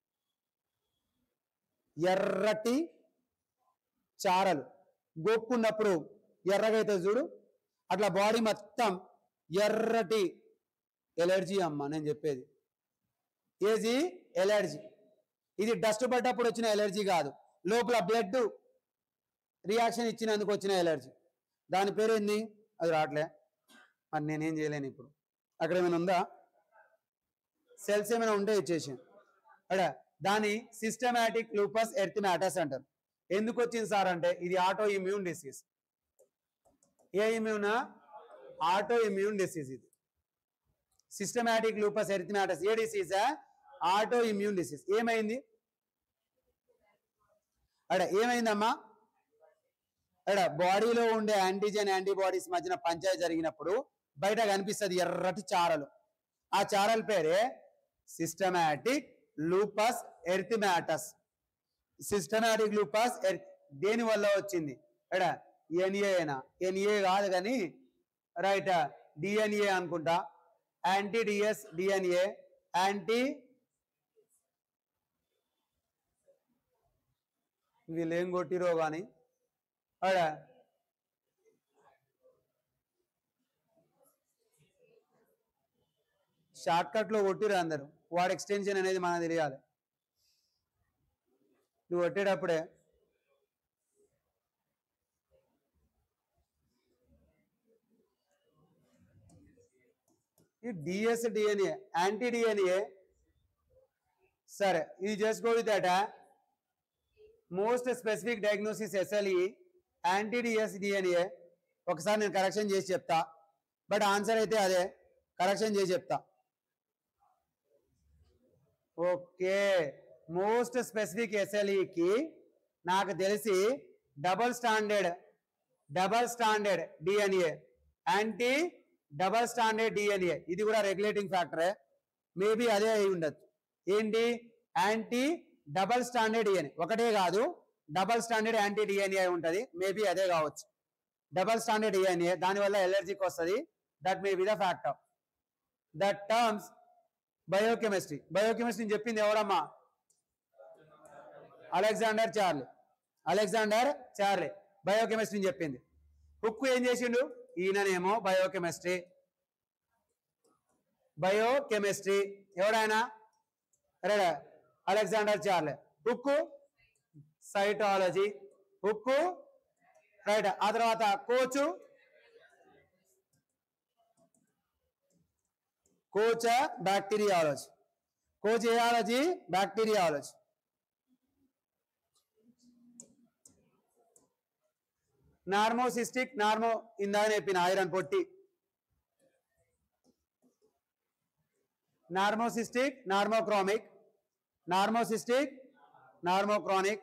ఎర్రటి చారలు గోక్కున్నప్పుడు ఎర్రగా అయితే చూడు అట్లా బాడీ మొత్తం ఎర్రటి ఎలర్జీ అమ్మ నేను చెప్పేది ఏజీ ఎలర్జీ ఇది డస్ట్ పడ్డప్పుడు వచ్చిన ఎలర్జీ కాదు లోపల బ్లడ్ రియాక్షన్ ఇచ్చినందుకు వచ్చిన ఎలర్జీ దాని పేరు ఏంది అది రావట్లే మరి నేనేం చేయలేను ఇప్పుడు అక్కడ ఏమైనా ఉందా సెల్స్ ఏమైనా ఉంటే ఇచ్చేసి అక్కడ దాని సిస్టమాటిక్ లూపస్ ఎర్థిమాటస్ అంటారు ఎందుకు వచ్చింది సార్ అంటే ఇది ఆటో ఇమ్యూన్ డిసీజ్ ఏ ఇమ్యూనా ఆటో ఇమ్యూన్ డిసీజ్ ఇది సిస్టమాటిక్ లూపస్ ఎర్థిమాటస్ ఏ డిసీజా ఆటో ఇమ్యూన్ డిసీజ్ ఏమైంది అడ ఏమైందమ్మా అక్కడ బాడీలో ఉండే యాంటీజెన్ యాంటీబాడీస్ మధ్యన పంచాయతీ జరిగినప్పుడు బయట కనిపిస్తుంది ఎర్రటి చారలు ఆ చారల పేరే systematic lupus erythematosus systematic lupus దేని వల్ల వచ్చింది ఇక్కడ ఎన్ఏనా ఎన్ఏ కాదు కానీ రైట్ డిఎన్ఏ అనుకుంటా యాంటీ డిఎస్ డిఎన్ఏ యాంటీ వీళ్ళు ఏం కొట్టిరో కానీ అక్కడ షార్ట్ కట్ లో కొట్టిరు అందరు వాడు ఎక్స్టెన్షన్ అనేది మనకు తెలియాలి నువ్వు కొట్టేటప్పుడే ఈ డిఎస్ డిఎన్ఏ యాంటీ డిఎన్ఏ సరే ఇది చేసుకో that most specific diagnosis SLE anti DS DNA ఒకసారి నేను కరెక్షన్ చేసి చెప్తా బట్ ఆన్సర్ అయితే అదే కరెక్షన్ చేసి చెప్తా ఓకే మోస్ట్ స్పెసిఫిక్ ఎస్ఎల్ఈకి నాకు తెలిసి double standard double standard DNA anti double standard DNA ఇది కూడా రెగ్యులేటింగ్ ఫ్యాక్టరే మేబీ అదే అయి ఉండొచ్చు ఏంటి యాంటీ డబల్ స్టాండర్డ్ డిఎన్ఏ ఒకటే కాదు డబల్ స్టాండర్డ్ యాంటీ డిఎన్ఏ ఉంటుంది మేబీ అదే కావచ్చు డబల్ స్టాండర్డ్ డిఎన్ఏ దానివల్ల ఎలర్జీకి వస్తుంది that may be the factor that terms biochemistry biochemistry చెప్పింది ఎవరమ్మా అలెగ్జాండర్ చార్లీ అలెగ్జాండర్ చార్లీ బయోకెమిస్ట్రీని చెప్పింది హుక్కు ఏం చేసిండు ఈయననేమో బయోకెమిస్ట్రీ బయోకెమిస్ట్రీ ఎవడైనా right Alexander Charlie Hooke cytology Hooke right ఆ తర్వాత కోచు కోచ బ్యాక్టీరియాలజీ కోచియాలజీ బ్యాక్టీరియాలజీ నార్మోసిస్టిక్ నార్మో ఇందాక చెప్పిన ఐరన్ పొట్టి normocystic normochromic normocystic normochronic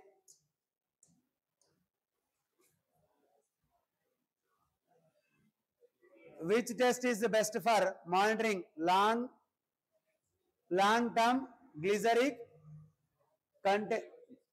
which test is the best for monitoring long long term glyceric content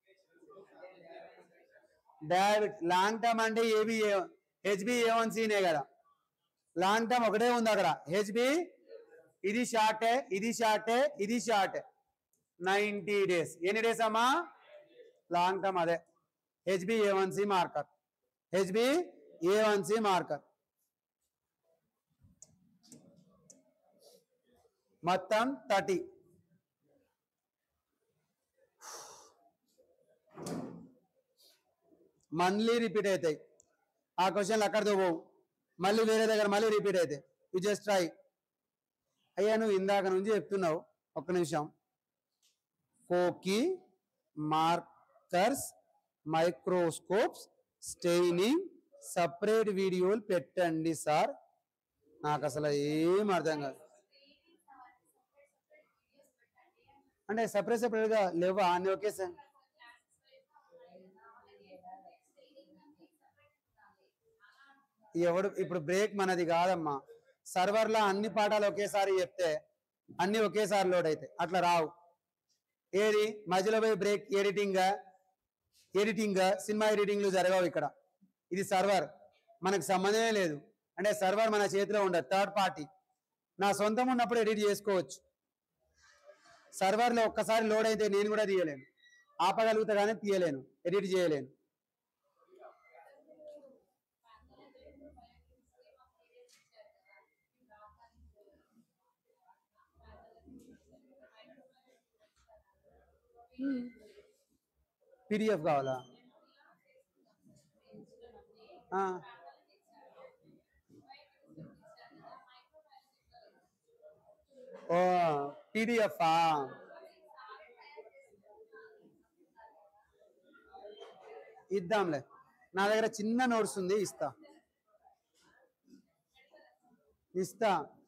డయాబెట్ long term అంటే AB HB A one సీనే కదా లాంగ్ టర్మ్ ఒకటే ఉంది అక్కడ హెచ్బి ఇది షార్టే ఇది షార్టే ఇది షార్ట్ నైంటీ డేస్ ఎన్ని డేస్ అమ్మా లాంగ్ టర్మ్ అదే HB A one C marker HB A one C marker మొత్తం థర్టీ మంత్లీ రిపీట్ అవుతాయి ఆ క్వశ్చన్లు అక్కడితో పోవు మళ్ళీ వేరే దగ్గర మళ్ళీ రిపీట్ అయితే యు జస్ట్ ట్రై అయ్యా నువ్వు ఇందాక నుంచి చెప్తున్నావు ఒక్క నిమిషం ఫోకి మార్కర్స్ మైక్రోస్కోప్స్ స్టెయినింగ్ సపరేట్ వీడియోలు పెట్టండి సార్ నాకు అసలు ఏం అర్థం కాదు అంటే సపరేట్ సపరేట్ గా లేవా అన్ని ఒకే సార్ ఎవడు ఇప్పుడు బ్రేక్ మనది కాదమ్మా సర్వర్ లో అన్ని పాఠాలు ఒకేసారి చెప్తే అన్ని ఒకేసారి లోడ్ అవుతాయి అట్లా రావు ఏది మధ్యలో పోయి బ్రేక్ ఎడిటింగ్ ఎడిటింగ్ సినిమా ఎడిటింగ్లు జరగవు ఇక్కడ ఇది సర్వర్ మనకు సంబంధమే లేదు అంటే సర్వర్ మన చేతిలో ఉండదు థర్డ్ పార్టీ నా సొంతం ఉన్నప్పుడు ఎడిట్ చేసుకోవచ్చు సర్వర్లో ఒక్కసారి లోడ్ అయితే నేను కూడా తీయలేను ఆపగలుగుతా కానీ తీయలేను ఎడిట్ చేయలేను పీడిఎఫ్ కావాలా ఆ. ఓ పీడిఎఫ్ ఇద్దాంలే నా దగ్గర చిన్న నోట్స్ ఉంది ఇస్తా ఇస్తా